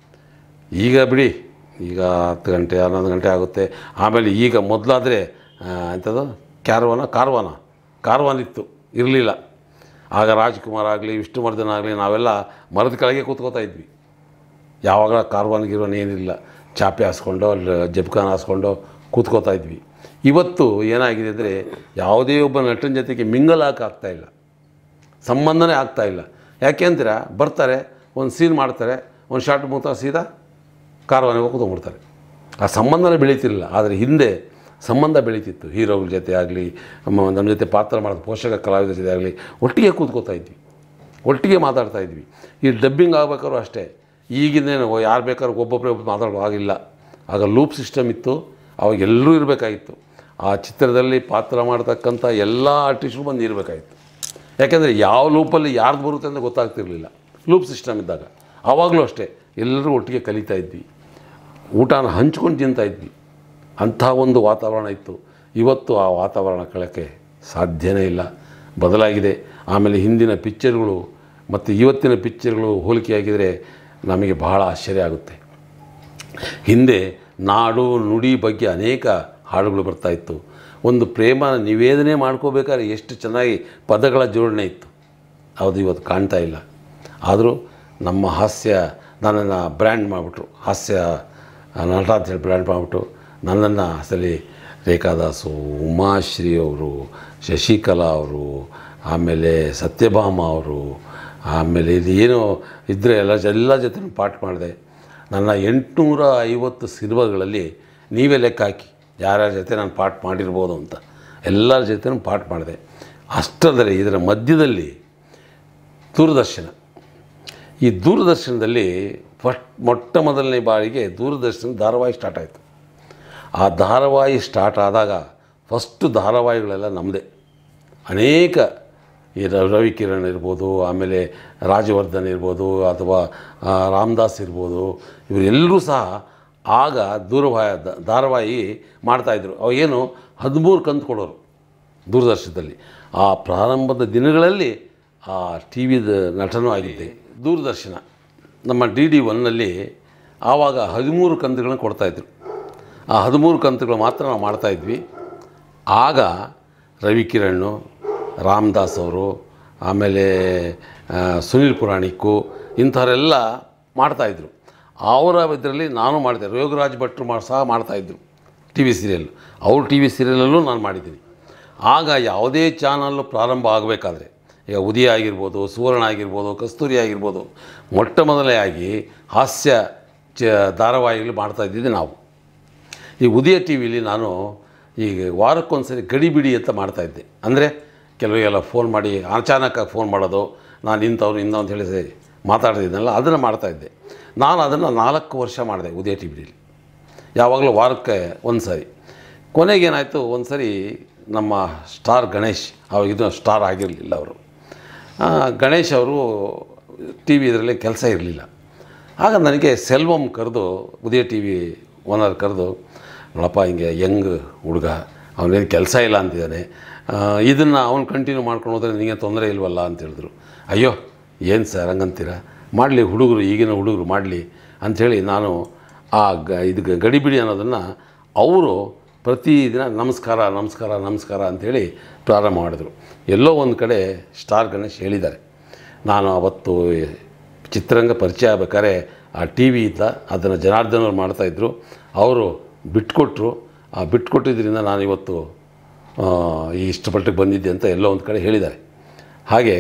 ಈಗ ಬಿಡಿ ಈಗ ಹತ್ತು ಗಂಟೆ ಹನ್ನೊಂದು ಗಂಟೆ ಆಗುತ್ತೆ ಆಮೇಲೆ ಈಗ ಮೊದಲಾದರೆ ಎಂಥದ್ದು ಕ್ಯಾರ್ವಾನ ಕಾರ್ವಾನ ಕಾರ್ವಾನ್ ಇತ್ತು ಇರಲಿಲ್ಲ ಆಗ ರಾಜ್ಕುಮಾರ್ ಆಗಲಿ ವಿಷ್ಣುವರ್ಧನ್ ಆಗಲಿ ನಾವೆಲ್ಲ ಮರದ ಕೆಳಗೆ ಕೂತ್ಕೋತಾ ಇದ್ವಿ ಯಾವಾಗ ಕಾರ್ವಾನ್ ಗಿರ್ವಾನ್ ಏನಿಲ್ಲ ಚಾಪೆ ಹಾಸ್ಕೊಂಡು ಅಲ್ಲಿ ಜಬ್ಕಾನ್ ಹಾಸ್ಕೊಂಡು ಕೂತ್ಕೋತಾ ಇದ್ವಿ ಇವತ್ತು ಏನಾಗಿದೆ ಅಂದರೆ ಯಾವುದೇ ಒಬ್ಬ ನಟನ ಜೊತೆಗೆ ಮಿಂಗಲ್ ಆಗ್ತಾ ಇಲ್ಲ ಸಂಬಂಧನೇ ಆಗ್ತಾ ಇಲ್ಲ ಯಾಕೆ ಅಂತೀರಾ ಬರ್ತಾರೆ ಒಂದು ಸೀನ್ ಮಾಡ್ತಾರೆ ಒಂದು ಶಾರ್ಟ್ ಮುಗ್ತಾ ಸೀದಾ ಕಾರ್ವಾನೆಗೆ ಕೂತ್ಕೊಂಡ್ಬಿಡ್ತಾರೆ ಆ ಸಂಬಂಧನೇ ಬೆಳೀತಿರಲಿಲ್ಲ ಆದರೆ ಹಿಂದೆ ಸಂಬಂಧ ಬೆಳೀತಿತ್ತು ಹೀರೋಗಳ ಜೊತೆ ಆಗಲಿ ನಮ್ಮ ನಮ್ಮ ಜೊತೆ ಪಾತ್ರ ಮಾಡೋದು ಪೋಷಕ ಕಲಾವಿದರ ಜೊತೆ ಆಗಲಿ ಒಟ್ಟಿಗೆ ಕೂತ್ಕೋತಾ ಇದ್ವಿ ಒಟ್ಟಿಗೆ ಮಾತಾಡ್ತಾ ಇದ್ವಿ ಈ ಡಬ್ಬಿಂಗ್ ಆಗ್ಬೇಕಾದ್ರೂ ಅಷ್ಟೇ ಈಗಿಂದೇನು ಯಾರು ಬೇಕಾದ್ರೂ ಒಬ್ಬೊಬ್ಬರೇ ಒಬ್ಬರು ಮಾತಾಡೋ ಆಗಿಲ್ಲ ಆಗ ಲೂಪ್ ಸಿಸ್ಟಮ್ ಇತ್ತು ಅವಾಗ ಎಲ್ಲರೂ ಇರಬೇಕಾಗಿತ್ತು ಆ ಚಿತ್ರದಲ್ಲಿ ಪಾತ್ರ ಮಾಡ್ತಕ್ಕಂಥ ಎಲ್ಲ ಆರ್ಟಿಸ್ಟ್ರು ಬಂದು ಇರಬೇಕಾಗಿತ್ತು ಯಾಕೆಂದರೆ ಯಾವ ಲೂಪಲ್ಲಿ ಯಾರ್ದು ಬರುತ್ತೆ ಅಂತ ಗೊತ್ತಾಗ್ತಿರ್ಲಿಲ್ಲ ಲೂಪ್ ಸಿಸ್ಟಮ್ ಇದ್ದಾಗ ಆವಾಗಲೂ ಅಷ್ಟೇ ಎಲ್ಲರೂ ಒಟ್ಟಿಗೆ ಕಲಿತಾ ಇದ್ವಿ ಊಟನ ಹಂಚ್ಕೊಂಡು ತಿಂತಾ ಇದ್ವಿ ಅಂಥ ಒಂದು ವಾತಾವರಣ ಇತ್ತು ಇವತ್ತು ಆ ವಾತಾವರಣ ಕಳಕ್ಕೆ ಸಾಧ್ಯನೇ ಇಲ್ಲ ಬದಲಾಗಿದೆ ಆಮೇಲೆ ಹಿಂದಿನ ಪಿಕ್ಚರ್ಗಳು ಮತ್ತು ಇವತ್ತಿನ ಪಿಕ್ಚರ್ಗಳು ಹೋಲಿಕೆಯಾಗಿದ್ದರೆ ನಮಗೆ ಬಹಳ ಆಶ್ಚರ್ಯ ಆಗುತ್ತೆ ಹಿಂದೆ ನಾಡು ನುಡಿ ಬಗ್ಗೆ ಅನೇಕ ಹಾಡುಗಳು ಬರ್ತಾಯಿತ್ತು ಒಂದು ಪ್ರೇಮ ನಿವೇದನೆ ಮಾಡ್ಕೋಬೇಕಾದ್ರೆ ಎಷ್ಟು ಚೆನ್ನಾಗಿ ಪದಗಳ ಜೋಡಣೆ ಇತ್ತು ಅದು ಇವತ್ತು ಕಾಣ್ತಾ ಇಲ್ಲ ಆದರೂ ನಮ್ಮ ಹಾಸ್ಯ ನನ್ನನ್ನು ಬ್ರ್ಯಾಂಡ್ ಮಾಡಿಬಿಟ್ರು ಹಾಸ್ಯ ನಟ ಅಂತ ಹೇಳಿ ಬ್ರ್ಯಾಂಡ್ ಮಾಡಿಬಿಟ್ಟು ನನ್ನನ್ನು ಅಸಲಿ ರೇಖಾದಾಸು ಉಮಾಶ್ರೀ ಅವರು ಶಶಿಕಲಾ ಅವರು ಆಮೇಲೆ ಸತ್ಯಭಾಮ ಅವರು ಆಮೇಲೆ ಇದು ಏನೋ ಇದ್ದರೆ ಎಲ್ಲ ಎಲ್ಲ ಜೊತೆ ಪಾಠ ಮಾಡಿದೆ ನನ್ನ ಎಂಟುನೂರ ಐವತ್ತು ಸಿನಿಮಾಗಳಲ್ಲಿ ನೀವೇ ಲೆಕ್ಕ ಹಾಕಿ ಯಾರ್ಯಾರ ಜೊತೆ ನಾನು ಪಾಠ ಮಾಡಿರ್ಬೋದು ಅಂತ ಎಲ್ಲರ ಜೊತೆನೂ ಪಾಠ ಮಾಡಿದೆ ಅಷ್ಟರಲ್ಲಿ ಇದರ ಮಧ್ಯದಲ್ಲಿ ದೂರದರ್ಶನ ಈ ದೂರದರ್ಶನದಲ್ಲಿ ಫಸ್ಟ್ ಮೊಟ್ಟ ಮೊದಲನೇ ಬಾರಿಗೆ ದೂರದರ್ಶನ ಧಾರಾವಾಹಿ ಸ್ಟಾರ್ಟ್ ಆಯಿತು ಆ ಧಾರಾವಾಹಿ ಸ್ಟಾರ್ಟ್ ಆದಾಗ ಫಸ್ಟು ಧಾರಾವಾಹಿಗಳೆಲ್ಲ ನಮ್ಮದೇ ಅನೇಕ ಈ ರ- ರವಿಕಿರಣ್ ಇರ್ಬೋದು ಆಮೇಲೆ ರಾಜವರ್ಧನ್ ಇರ್ಬೋದು ಅಥವಾ ಆ, ರಾಮದಾಸ್ ಇರ್ಬೋದು ಇವರೆಲ್ಲರೂ ಸಹ ಆಗ ದೂರವಾಹಿ ದ- ಧಾರಾವಾಹಿ ಮಾಡ್ತಾಯಿದ್ರು ಅವು ಏನು ಹದಿಮೂರು ಕಂತು ಕೊಡೋರು ದೂರದರ್ಶನದಲ್ಲಿ ಆ ಪ್ರಾರಂಭದ ದಿನಗಳಲ್ಲಿ ಆ ಟಿ ವಿದ ನಟನೂ ಆಗಿದ್ದೆ ದೂರದರ್ಶನ ನಮ್ಮ ಡಿ ಡಿ ಒನ್ನಲ್ಲಿ ಆವಾಗ ಹದಿಮೂರು ಕಂತುಗಳನ್ನ ಕೊಡ್ತಾಯಿದ್ರು ಆ ಹದಿಮೂರು ಕಂತುಗಳು ಮಾತ್ರ ನಾವು ಮಾಡ್ತಾಯಿದ್ವಿ ಆಗ ರವಿಕಿರಣ್ ರಾಮದಾಸ್ ಅವರು ಆಮೇಲೆ ಆ, ಸುನಿಲ್ ಪುರಾಣಿಕ್ಕು ಇಂಥವರೆಲ್ಲ ಮಾಡ್ತಾಯಿದ್ರು ಅವರ ಇದರಲ್ಲಿ ನಾನು ಮಾಡಿದೆ ಯೋಗರಾಜ್ ಭಟ್ರು ಮಾ ಸಹ ಮಾಡ್ತಾಯಿದ್ರು ಟಿ ವಿ ಸೀರಿಯಲ್ ಅವ್ರ ಟಿ ವಿ ಸೀರಿಯಲಲ್ಲೂ ನಾನು ಮಾಡಿದ್ದೀನಿ ಆಗ ಯಾವುದೇ ಚಾನಲ್ಲು ಪ್ರಾರಂಭ ಆಗಬೇಕಾದ್ರೆ ಈಗ ಉದಯ ಆಗಿರ್ಬೋದು ಸುವರ್ಣ ಆಗಿರ್ಬೋದು ಕಸ್ತೂರಿ ಆಗಿರ್ಬೋದು ಮೊಟ್ಟ ಮೊದಲೇ ಆಗಿ ಹಾಸ್ಯ ಚ ಧಾರಾವಾಹಿಗಳು ಮಾಡ್ತಾ ಇದ್ದಿದ್ದು ನಾವು ಈ ಉದಯ ಟಿ ವಿಲಿ ನಾನು ಈಗ ವಾರಕ್ಕೊಂದ್ಸರಿ ಗಡಿಬಿಡಿ ಅಂತ ಮಾಡ್ತಾಯಿದ್ದೆ ಅಂದರೆ ಕೆಲವರಿಗೆಲ್ಲ ಫೋನ್ ಮಾಡಿ ಅಚಾನಕ್ಕಾಗಿ ಫೋನ್ ಮಾಡೋದು ನಾನು ಇಂಥವ್ರು ಇಂಥ ಅಂತ ಹೇಳಿ ಮಾತಾಡ್ತಿದ್ದೆನಲ್ಲ ಅದನ್ನು ಮಾಡ್ತಾಯಿದ್ದೆ ನಾನು ಅದನ್ನು ನಾಲ್ಕು ವರ್ಷ ಮಾಡಿದೆ ಉದಯ ಟಿ ವಿಲಿ ಯಾವಾಗಲೂ ವಾರಕ್ಕೆ ಒಂದು ಸರಿ ಕೊನೆಗೇನಾಯಿತು ಒಂದು ಸರಿ ನಮ್ಮ ಸ್ಟಾರ್ ಗಣೇಶ್ ಅವಾಗಿದ್ದು ಸ್ಟಾರ್ ಆಗಿರಲಿಲ್ಲ ಅವರು ಆ, ಗಣೇಶ್ ಅವರು ಟಿ ವಿ ಇದರಲ್ಲಿ ಕೆಲಸ ಇರಲಿಲ್ಲ ಆಗ ನನಗೆ ಸೆಲ್ವಂ ಕರೆದು ಉದಯ ಟಿ ವಿ ಓನರ್ ಕರೆದು ನೋಡಪ್ಪ ಹಿಂಗೆ ಯಂಗ್ ಹುಡುಗ ಅವನೇನು ಕೆಲಸ ಇಲ್ಲ ಅಂತಿದ್ದಾನೆ ಇದನ್ನು ಅವನು ಕಂಟಿನ್ಯೂ ಮಾಡ್ಕೊಂಡು ಹೋದರೆ ನಿನಗೆ ತೊಂದರೆ ಇಲ್ವಲ್ಲ ಅಂತ ಹೇಳಿದ್ರು ಅಯ್ಯೋ ಏನು ಸರ್ ಹಂಗಂತೀರ ಮಾಡಲಿ ಹುಡುಗರು ಈಗಿನ ಹುಡುಗರು ಮಾಡಲಿ ಅಂಥೇಳಿ ನಾನು ಆ ಗ ಇದು ಗ- ಗಡಿಬಿಡಿ ಅನ್ನೋದನ್ನು ಅವರು ಪ್ರತಿದಿನ ನಮಸ್ಕಾರ ನಮಸ್ಕಾರ ನಮಸ್ಕಾರ ಅಂಥೇಳಿ ಪ್ರಾರಂಭ ಮಾಡಿದ್ರು ಎಲ್ಲೋ ಒಂದು ಕಡೆ ಸ್ಟಾರ್ ಗಣೇಶ್ ಹೇಳಿದ್ದಾರೆ ನಾನು ಅವತ್ತು ಚಿತ್ರರಂಗ ಪರಿಚಯ ಆಗ್ಬೇಕಾದ್ರೆ ಆ ಟಿ ವಿ ಇದ್ದ ಅದನ್ನು ಜನಾರ್ದನ್ ಅವ್ರು ಮಾಡ್ತಾಯಿದ್ರು ಅವರು ಬಿಟ್ಕೊಟ್ರು ಆ ಬಿಟ್ಕೊಟ್ಟಿದ್ದರಿಂದ ನಾನು ಇವತ್ತು ಆ, ಈ ಇಷ್ಟಪಟ್ಟಕ್ಕೆ ಬಂದಿದ್ದೆ ಅಂತ ಎಲ್ಲೋ ಒಂದು ಕಡೆ ಹೇಳಿದ್ದಾರೆ ಹಾಗೆ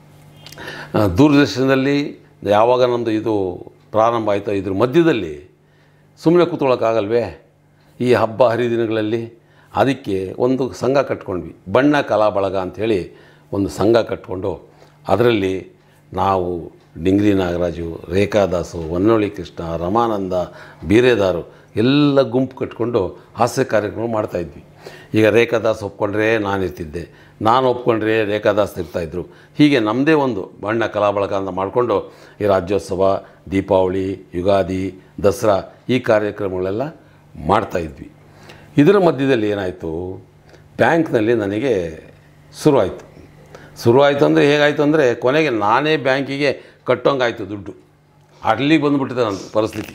ಆ, ದೂರದರ್ಶನದಲ್ಲಿ ಯಾವಾಗ ನಮ್ಮದು ಇದು ಪ್ರಾರಂಭ ಆಯಿತೋ ಇದ್ರ ಮಧ್ಯದಲ್ಲಿ ಸುಮ್ಮನೆ ಕೂತ್ಕೊಳ್ಳೋಕ್ಕಾಗಲ್ವೇ ಈ ಹಬ್ಬ ಹರಿದಿನಗಳಲ್ಲಿ ಅದಕ್ಕೆ ಒಂದು ಸಂಘ ಕಟ್ಕೊಂಡ್ವಿ ಬಣ್ಣ ಕಲಾ ಬಳಗ ಅಂಥೇಳಿ ಒಂದು ಸಂಘ ಕಟ್ಕೊಂಡು ಅದರಲ್ಲಿ ನಾವು ಡಿಂಗ್ರಿ ನಾಗರಾಜು ರೇಖಾದಾಸು ಹೊನ್ನೊಳ್ಳಿ ಕೃಷ್ಣ ರಮಾನಂದ ಬೀರೇದಾರು ಎಲ್ಲ ಗುಂಪು ಕಟ್ಕೊಂಡು ಹಾಸ್ಯ ಕಾರ್ಯಕ್ರಮ ಮಾಡ್ತಾಯಿದ್ವಿ ಈಗ ರೇಖಾದಾಸ್ ಒಪ್ಕೊಂಡ್ರೆ ನಾನು ಇರ್ತಿದ್ದೆ ನಾನು ಒಪ್ಕೊಂಡ್ರೆ ರೇಖಾದಾಸ್ ಇರ್ತಾಯಿದ್ರು ಹೀಗೆ ನಮ್ಮದೇ ಒಂದು ಬಣ್ಣ ಕಲಾ ಬಳಗ ಅಂತ ಮಾಡಿಕೊಂಡು ಈ ರಾಜ್ಯೋತ್ಸವ ದೀಪಾವಳಿ ಯುಗಾದಿ ದಸರಾ ಈ ಕಾರ್ಯಕ್ರಮಗಳೆಲ್ಲ ಮಾಡ್ತಾಯಿದ್ವಿ ಇದರ ಮಧ್ಯದಲ್ಲಿ ಏನಾಯಿತು ಬ್ಯಾಂಕ್ನಲ್ಲಿ ನನಗೆ ಶುರುವಾಯಿತು ಶುರುವಾಯಿತು ಅಂದರೆ ಹೇಗಾಯಿತು ಅಂದರೆ ಕೊನೆಗೆ ನಾನೇ ಬ್ಯಾಂಕಿಗೆ ಕಟ್ಟೋಂಗಾಯಿತು ದುಡ್ಡು ಅಲ್ಲಿಗೆ ಬಂದುಬಿಟ್ಟಿದೆ ನನ್ನ ಪರಿಸ್ಥಿತಿ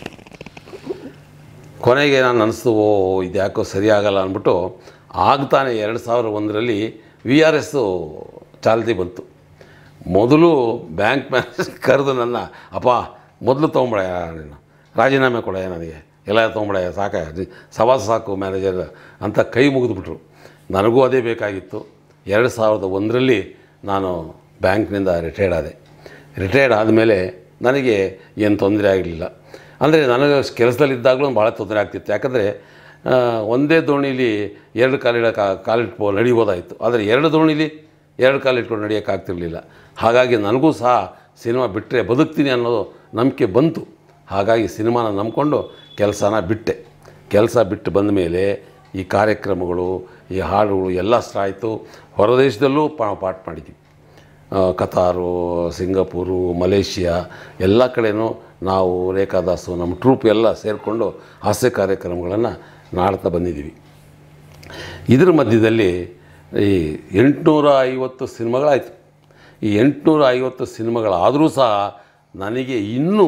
ಕೊನೆಗೆ ನಾನು ಅನಿಸ್ತು ಓ ಇದು ಯಾಕೋ ಸರಿ ಆಗಲ್ಲ ಅಂದ್ಬಿಟ್ಟು ಆಗ್ತಾನೆ ಎರಡು ಸಾವಿರ ಒಂದರಲ್ಲಿ ವಿ ಆರ್ ಎಸ್ಸು ಚಾಲ್ತಿ ಬಂತು ಮೊದಲು ಬ್ಯಾಂಕ್ ಮ್ಯಾನೇಜರ್ ಕರೆದು ನನ್ನ ಅಪ್ಪ ಮೊದಲು ತೊಗೊಂಬಿಡಯ್ಯ ನೀನು ರಾಜೀನಾಮೆ ಕೊಡಯ್ಯ ನನಗೆ ಎಲ್ಲ ತೊಗೊಂಬಿಡಯ್ಯ ಸಾಕ ಸವಾಸ ಸಾಕು ಮ್ಯಾನೇಜರ್ ಅಂತ ಕೈ ಮುಗಿದ್ಬಿಟ್ರು ನನಗೂ ಅದೇ ಬೇಕಾಗಿತ್ತು ಎರಡು ಸಾವಿರದ ಒಂದರಲ್ಲಿ ನಾನು ಬ್ಯಾಂಕ್ನಿಂದ ರಿಟೈರ್ಡ್ ಆದೆ ರಿಟೈರ್ಡ್ ಆದಮೇಲೆ ನನಗೆ ಏನು ತೊಂದರೆ ಆಗಲಿಲ್ಲ ಅಂದರೆ ನನಗೆ ಕೆಲಸದಲ್ಲಿದ್ದಾಗಲೂ ಭಾಳ ತೊಂದರೆ ಆಗ್ತಿತ್ತು ಯಾಕಂದರೆ ಆ, ಒಂದೇ ದೋಣಿಲಿ ಎರಡು ಕಾಲಿಡ ಕಾಲಿಟ್ಕೊ ನಡಿಬೋದಾಯಿತು ಆದರೆ ಎರಡು ದೋಣಿಲಿ ಎರಡು ಕಾಲು ಇಟ್ಕೊಂಡು ನಡೆಯೋಕ್ಕಾಗ್ತಿರ್ಲಿಲ್ಲ ಹಾಗಾಗಿ ನನಗೂ ಸಹ ಸಿನಿಮಾ ಬಿಟ್ಟರೆ ಬದುಕ್ತೀನಿ ಅನ್ನೋದು ನಂಬಿಕೆ ಬಂತು ಹಾಗಾಗಿ ಸಿನಿಮಾನ ನಂಬ್ಕೊಂಡು ಕೆಲಸನ ಬಿಟ್ಟೆ ಕೆಲಸ ಬಿಟ್ಟು ಬಂದ ಮೇಲೆ ಈ ಕಾರ್ಯಕ್ರಮಗಳು ಈ ಹಾಡುಗಳು ಎಲ್ಲ ಆಯಿತು ಹೊರದೇಶದಲ್ಲೂ ಪಾ ಪಾಠ ಮಾಡಿದ್ವಿ ಆ, ಕತಾರು ಸಿಂಗಪೂರು ಮಲೇಷಿಯಾ ಎಲ್ಲ ಕಡೆನೂ ನಾವು ರೇಖಾದಾಸು ನಮ್ಮ ಟ್ರೂಪ್ ಎಲ್ಲ ಸೇರಿಕೊಂಡು ಹಾಸ್ಯ ಕಾರ್ಯಕ್ರಮಗಳನ್ನು ಮಾಡ್ತಾ ಬಂದಿದ್ದೀವಿ ಇದರ ಮಧ್ಯದಲ್ಲಿ ಈ ಎಂಟುನೂರ ಐವತ್ತು ಸಿನಿಮಾಗಳಾಯಿತು ಈ ಎಂಟುನೂರ ಐವತ್ತು ಸಿನಿಮಾಗಳಾದರೂ ಸಹ ನನಗೆ ಇನ್ನೂ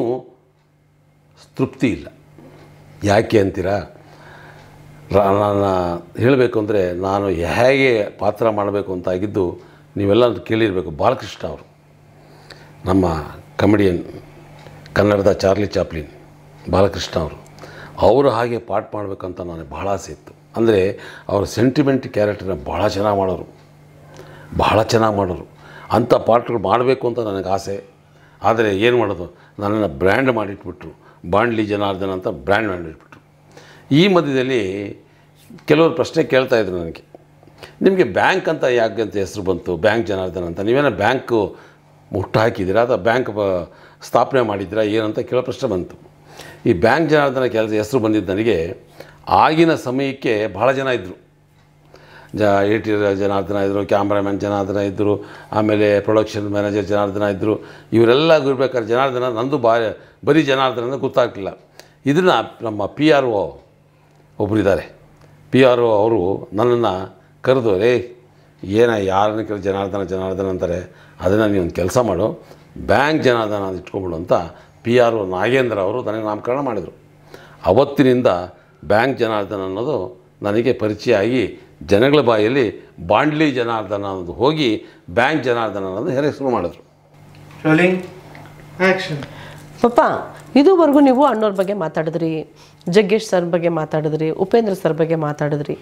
ತೃಪ್ತಿ ಇಲ್ಲ ಯಾಕೆ ಅಂತೀರಾ ರಾ- ನಾನು ಹೇಳಬೇಕು ಅಂದರೆ ನಾನು ಹೇಗೆ ಪಾತ್ರ ಮಾಡಬೇಕು ಅಂತ ಆಗಿದ್ದು ನೀವೆಲ್ಲ ಕೇಳಿರಬೇಕು ಬಾಲಕೃಷ್ಣ ಅವರು ನಮ್ಮ ಕಮಿಡಿಯನ್ ಕನ್ನಡದ ಚಾರ್ಲಿ ಚಾಪ್ಲಿನ್ ಬಾಲಕೃಷ್ಣ ಅವರು ಅವರು ಹಾಗೆ ಪಾಠ ಮಾಡಬೇಕಂತ ನನಗೆ ಬಹಳ ಆಸೆ ಇತ್ತು ಅಂದರೆ ಅವರ ಸೆಂಟಿಮೆಂಟ್ ಕ್ಯಾರೆಕ್ಟರ್ನ ಭಾಳ ಚೆನ್ನಾಗಿ ಮಾಡೋರು ಬಹಳ ಚೆನ್ನಾಗಿ ಮಾಡೋರು ಅಂಥ ಪಾಠಗಳು ಮಾಡಬೇಕು ಅಂತ ನನಗೆ ಆಸೆ ಆದರೆ ಏನು ಮಾಡೋದು ನನ್ನನ್ನು ಬ್ರ್ಯಾಂಡ್ ಮಾಡಿಟ್ಬಿಟ್ರು ಬಾಂಡ್ಲಿ ಜನಾರ್ದನ್ ಅಂತ ಬ್ರ್ಯಾಂಡ್ ಮಾಡಿಟ್ಬಿಟ್ರು ಈ ಮಧ್ಯದಲ್ಲಿ ಕೆಲವರು ಪ್ರಶ್ನೆ ಕೇಳ್ತಾ ಇದ್ರು ನನಗೆ ನಿಮಗೆ ಬ್ಯಾಂಕ್ ಅಂತ ಯಾಕೆ ಅಂತ ಹೆಸರು ಬಂತು ಬ್ಯಾಂಕ್ ಜನಾರ್ದನ್ ಅಂತ ನೀವೇನೋ ಬ್ಯಾಂಕು ಹುಟ್ಟು ಹಾಕಿದ್ದೀರಾ ಅಥವಾ ಬ್ಯಾಂಕ್ ಬ ಸ್ಥಾಪನೆ ಮಾಡಿದ್ದೀರಾ ಏನಂತ ಕೇಳೋ ಪ್ರಶ್ನೆ ಬಂತು ಈ ಬ್ಯಾಂಕ್ ಜನಾರ್ದನ ಕೆಲಸ ಹೆಸರು ಬಂದಿದ್ದು ನನಗೆ ಆಗಿನ ಸಮಯಕ್ಕೆ ಭಾಳ ಜನ ಇದ್ದರು ಜ ಎ ಟಿ ಜನಾರ್ದನ ಇದ್ದರು ಕ್ಯಾಮ್ರಾಮ್ಯಾನ್ ಜನಾರ್ದನ ಇದ್ದರು ಆಮೇಲೆ ಪ್ರೊಡಕ್ಷನ್ ಮ್ಯಾನೇಜರ್ ಜನಾರ್ದನ ಇದ್ದರು ಇವರೆಲ್ಲ ಇರ್ಬೇಕಾದ್ರೆ ಜನಾರ್ದನ ನಂದು ಬಾ ಬರೀ ಜನಾರ್ದನ ಅಂತ ಗೊತ್ತಾಗ್ತಿಲ್ಲ ಇದನ್ನು ನಮ್ಮ ಪಿ ಆರ್ ಒ ಒಬ್ಬರಿದ್ದಾರೆ ಪಿ ಆರ್ ಒ ಅವರು ನನ್ನನ್ನು ಕರೆದು ರೇ ಏನ ಯಾರನ್ನ ಕೇಳಿ ಜನಾರ್ದನ ಜನಾರ್ದನ ಅಂತಾರೆ ಅದನ್ನು ನೀನು ಒಂದು ಕೆಲಸ ಮಾಡು ಬ್ಯಾಂಕ್ ಜನಾರ್ದನ ಅಂತ ಇಟ್ಕೊಂಬಿಡು ಅಂತ ಪಿ ಆರ್ ಒ ನಾಗೇಂದ್ರ ಅವರು ನನಗೆ ನಾಮಕರಣ ಮಾಡಿದರು ಅವತ್ತಿನಿಂದ ಬ್ಯಾಂಕ್ ಜನಾರ್ದನ ಅನ್ನೋದು ನನಗೆ ಪರಿಚಯ ಆಗಿ ಜನಗಳ ಬಾಯಲ್ಲಿ ಬಾಂಡ್ಲಿ ಜನಾರ್ದನ ಅನ್ನೋದು ಹೋಗಿ ಬ್ಯಾಂಕ್ ಜನಾರ್ದನ ಅನ್ನೋದು ಹೆಸರು ಮಾಡಿದ್ರು Rolling. Action. ಪಪ್ಪ ಇದುವರೆಗೂ ನೀವು ಅಣ್ಣವ್ರ ಬಗ್ಗೆ ಮಾತಾಡಿದ್ರಿ ಜಗ್ಗೇಶ್ ಸರ್ ಬಗ್ಗೆ ಮಾತಾಡಿದ್ರಿ ಉಪೇಂದ್ರ ಸರ್ ಬಗ್ಗೆ ಮಾತಾಡಿದ್ರಿ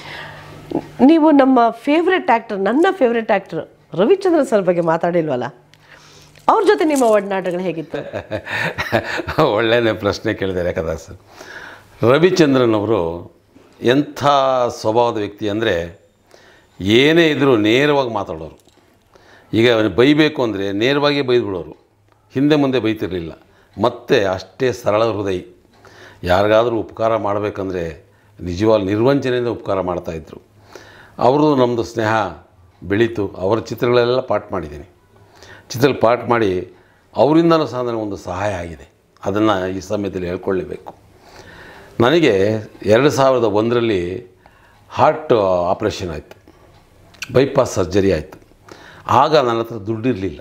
ನೀವು ನಮ್ಮ ಫೇವ್ರೆಟ್ ಆ್ಯಕ್ಟರ್ ನನ್ನ ಫೇವ್ರೆಟ್ ಆ್ಯಕ್ಟರ್ ರವಿಚಂದ್ರನ್ ಸರ್ ಬಗ್ಗೆ ಮಾತಾಡಿಲ್ವಲ್ಲ ಅವ್ರ ಜೊತೆ ನಿಮ್ಮ ಒಡನಾಟಗಳು ಹೇಗಿತ್ತು ಒಳ್ಳೆಯ ಪ್ರಶ್ನೆ ಕೇಳಿದೆ ರೇಖಾದಾಸ್ ರವಿಚಂದ್ರನ್ ಅವರು ಎಂಥ ಸ್ವಭಾವದ ವ್ಯಕ್ತಿ ಅಂದರೆ ಏನೇ ಇದ್ದರೂ ನೇರವಾಗಿ ಮಾತಾಡೋರು ಈಗ ಅವ್ನು ಬೈಬೇಕು ಅಂದರೆ ನೇರವಾಗಿ ಬೈದ್ಬಿಡೋರು ಹಿಂದೆ ಮುಂದೆ ಬೈತಿರಲಿಲ್ಲ ಮತ್ತೆ ಅಷ್ಟೇ ಸರಳ ಹೃದಯ ಯಾರಿಗಾದರೂ ಉಪಕಾರ ಮಾಡಬೇಕಂದ್ರೆ ನಿಜವಾಗ್ಲೂ ನಿರ್ವಂಚನೆಯಿಂದ ಉಪಕಾರ ಮಾಡ್ತಾಯಿದ್ರು ಅವ್ರದ್ದು ನಮ್ಮದು ಸ್ನೇಹ ಬೆಳೀತು ಅವರ ಚಿತ್ರಗಳೆಲ್ಲ ಪಾಠ ಮಾಡಿದ್ದೀನಿ ಚಿತ್ರದಲ್ಲಿ ಪಾಠ ಮಾಡಿ ಅವರಿಂದನೂ ಸಹ ನನಗೆ ಒಂದು ಸಹಾಯ ಆಗಿದೆ ಅದನ್ನು ಈ ಸಮಯದಲ್ಲಿ ಹೇಳ್ಕೊಳ್ಳೇಬೇಕು ನನಗೆ ಎರಡು ಸಾವಿರದ ಒಂದರಲ್ಲಿ ಹಾರ್ಟ್ ಆಪ್ರೇಷನ್ ಆಯಿತು ಬೈಪಾಸ್ ಸರ್ಜರಿ ಆಯಿತು ಆಗ ನನ್ನ ಹತ್ರ ದುಡ್ಡಿರಲಿಲ್ಲ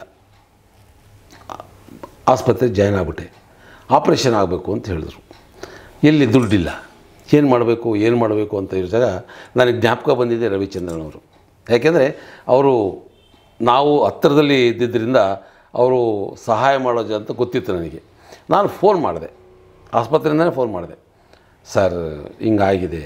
ಆಸ್ಪತ್ರೆಗೆ ಜಾಯ್ನ್ ಆಗಿಬಿಟ್ಟೆ ಆಪ್ರೇಷನ್ ಆಗಬೇಕು ಅಂತ ಹೇಳಿದ್ರು ಎಲ್ಲಿ ದುಡ್ಡಿಲ್ಲ ಏನು ಮಾಡಬೇಕು ಏನು ಮಾಡಬೇಕು ಅಂತ ಇದ್ದಾಗ ನನಗೆ ಜ್ಞಾಪಕ ಬಂದಿದೆ ರವಿಚಂದ್ರನ್ ಅವರು ಯಾಕೆಂದರೆ ಅವರು ನಾವು ಹತ್ತಿರದಲ್ಲಿ ಇದ್ದಿದ್ದರಿಂದ ಅವರು ಸಹಾಯ ಮಾಡೋದು ಅಂತ ಗೊತ್ತಿತ್ತು ನನಗೆ ನಾನು ಫೋನ್ ಮಾಡಿದೆ ಆಸ್ಪತ್ರೆಯಿಂದನೇ ಫೋನ್ ಮಾಡಿದೆ ಸರ್ ಹಿಂಗಾಗಿದೆ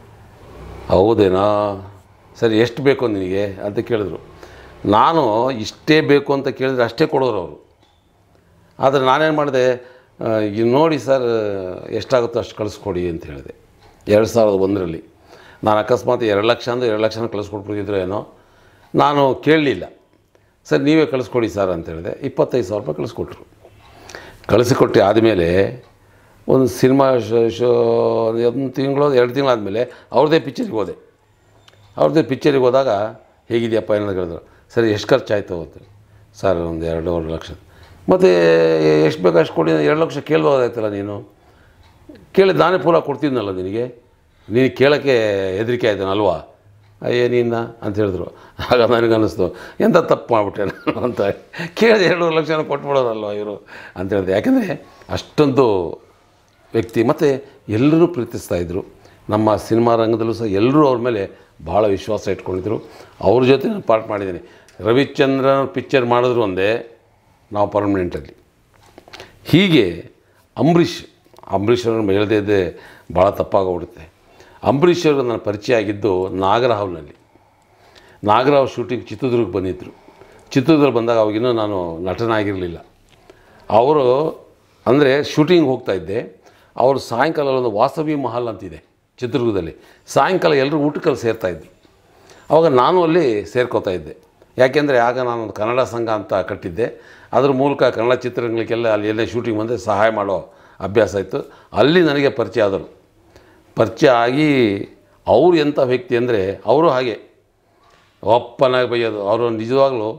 ಹೌದೇನಾ ಸರಿ ಎಷ್ಟು ಬೇಕು ನಿನಗೆ ಅಂತ ಕೇಳಿದ್ರು ನಾನು ಇಷ್ಟೇ ಬೇಕು ಅಂತ ಕೇಳಿದ್ರೆ ಅಷ್ಟೇ ಕೊಡೋರು ಅವರು ಆದರೆ ನಾನೇನು ಮಾಡಿದೆ ಆ, ಈಗ ನೋಡಿ ಸರ್ ಎಷ್ಟಾಗುತ್ತೋ ಅಷ್ಟು ಕಳಿಸ್ಕೊಡಿ ಅಂತ ಹೇಳಿದೆ ಎರಡು ಸಾವಿರದ ಒಂದರಲ್ಲಿ ನಾನು ಅಕಸ್ಮಾತ್ ಎರಡು ಲಕ್ಷ ಅಂದರೆ ಎರಡು ಲಕ್ಷನ ಕಳಿಸ್ಕೊಟ್ಬಿಟ್ಟಿದ್ರು ಏನೋ ನಾನು ಕೇಳಲಿಲ್ಲ ಸರ್ ನೀವೇ ಕಳಿಸ್ಕೊಡಿ ಸರ್ ಅಂತ ಹೇಳಿದೆ ಇಪ್ಪತ್ತೈದು ಸಾವಿರ ರೂಪಾಯಿ ಕಳಿಸ್ಕೊಟ್ರು ಕಳಿಸಿಕೊಟ್ಟು ಆದಮೇಲೆ ಒಂದು ಸಿನಿಮಾ ಶೋ ಶೋ ಒಂದು ತಿಂಗಳು ಎರಡು ತಿಂಗಳಾದಮೇಲೆ ಅವ್ರದ್ದೇ ಪಿಕ್ಚರಿಗೆ ಹೋದೆ ಅವ್ರದ್ದೇ ಪಿಕ್ಚರಿಗೆ ಹೋದಾಗ ಹೇಗಿದೆಯಪ್ಪ ಏನಾದ್ರು ಹೇಳಿದ್ರು ಸರಿ ಎಷ್ಟು ಖರ್ಚಾಯಿತು ಅವತ್ತು ಸರ್ ಒಂದು ಎರಡೂವರೆ ಲಕ್ಷ ಮತ್ತು ಎಷ್ಟು ಬೇಕು ಅಷ್ಟು ಕೊಡಿ ಎರಡು ಲಕ್ಷ ಕೇಳ್ಬೋದಾಯ್ತಲ್ಲ ನೀನು ಕೇಳಿದ ನಾನೇ ಪೂರ ಕೊಡ್ತಿದ್ನಲ್ಲ ನಿನಗೆ ನೀನು ಕೇಳೋಕ್ಕೆ ಹೆದರಿಕೆ ಆಯ್ತಾನಲ್ವಾ ಅಯ್ಯೇ ನೀನ ಅಂತ ಹೇಳಿದ್ರು ಆಗ ನನಗೆ ಅನ್ನಿಸ್ತು ಎಂಥ ತಪ್ಪು ಮಾಡಿಬಿಟ್ಟೆ ನಾನು ಅಂತ ಕೇಳಿದೆ ಎರಡೂವರೆ ಲಕ್ಷನ ಕೊಟ್ಬಿಡೋರಲ್ವ ಇವರು ಅಂತ ಹೇಳಿದೆ ಯಾಕೆಂದರೆ ಅಷ್ಟೊಂದು ವ್ಯಕ್ತಿ ಮತ್ತು ಎಲ್ಲರೂ ಪ್ರೀತಿಸ್ತಾಯಿದ್ರು ನಮ್ಮ ಸಿನಿಮಾ ರಂಗದಲ್ಲೂ ಸಹ ಎಲ್ಲರೂ ಅವ್ರ ಮೇಲೆ ಭಾಳ ವಿಶ್ವಾಸ ಇಟ್ಕೊಂಡಿದ್ರು ಅವ್ರ ಜೊತೆ ನಾನು ಪಾರ್ಟ್ ಮಾಡಿದ್ದೀನಿ ರವಿಚಂದ್ರನ್ ಪಿಕ್ಚರ್ ಮಾಡಿದ್ರು ಒಂದೇ ನಾವು ಪರ್ಮನೆಂಟಲ್ಲಿ ಹೀಗೆ ಅಂಬರೀಷ್ ಅಂಬರೀಷ್ ಅವ್ರನ್ನ ಹೇಳ್ದೇ ಇದ್ದೆ ಭಾಳ ತಪ್ಪಾಗೋಗ್ಬಿಡುತ್ತೆ ಅಂಬರೀಷ್ ಅವ್ರಿಗೆ ನನ್ನ ಪರಿಚಯ ಆಗಿದ್ದು ನಾಗರಹಾವ್ನಲ್ಲಿ ನಾಗರಾವ್ ಶೂಟಿಂಗ್ ಚಿತ್ರದುರ್ಗಕ್ಕೆ ಬಂದಿದ್ದರು ಚಿತ್ರದುರ್ಗ ಬಂದಾಗ ಅವಾಗಿನ್ನೂ ನಾನು ನಟನಾಗಿರಲಿಲ್ಲ ಅವರು ಅಂದರೆ ಶೂಟಿಂಗ್ ಹೋಗ್ತಾ ಇದ್ದೆ ಅವರು ಸಾಯಂಕಾಲ ಒಂದು ವಾಸವಿ ಮಹಲ್ ಅಂತಿದೆ ಚಿತ್ರದುರ್ಗದಲ್ಲಿ ಸಾಯಂಕಾಲ ಎಲ್ಲರೂ ಊಟಕ್ಕಲ್ಲಿ ಸೇರ್ತಾಯಿದ್ರು ಆವಾಗ ನಾನು ಅಲ್ಲಿ ಸೇರ್ಕೋತಾ ಇದ್ದೆ ಯಾಕೆಂದರೆ ಆಗ ನಾನು ಒಂದು ಕನ್ನಡ ಸಂಘ ಅಂತ ಕಟ್ಟಿದ್ದೆ ಅದ್ರ ಮೂಲಕ ಕನ್ನಡ ಚಿತ್ರಗಳಿಗೆಲ್ಲ ಅಲ್ಲಿ ಎಲ್ಲೇ ಶೂಟಿಂಗ್ ಬಂದರೆ ಸಹಾಯ ಮಾಡೋ ಅಭ್ಯಾಸ ಇತ್ತು ಅಲ್ಲಿ ನನಗೆ ಪರಿಚಯ ಆದರು ಪರಿಚಯ ಆಗಿ ಅವರು ಎಂಥ ವ್ಯಕ್ತಿ ಅಂದರೆ ಅವರು ಹಾಗೆ ಒಪ್ಪನಾಗಿ ಬೈಯೋದು ಅವರು ನಿಜವಾಗ್ಲೂ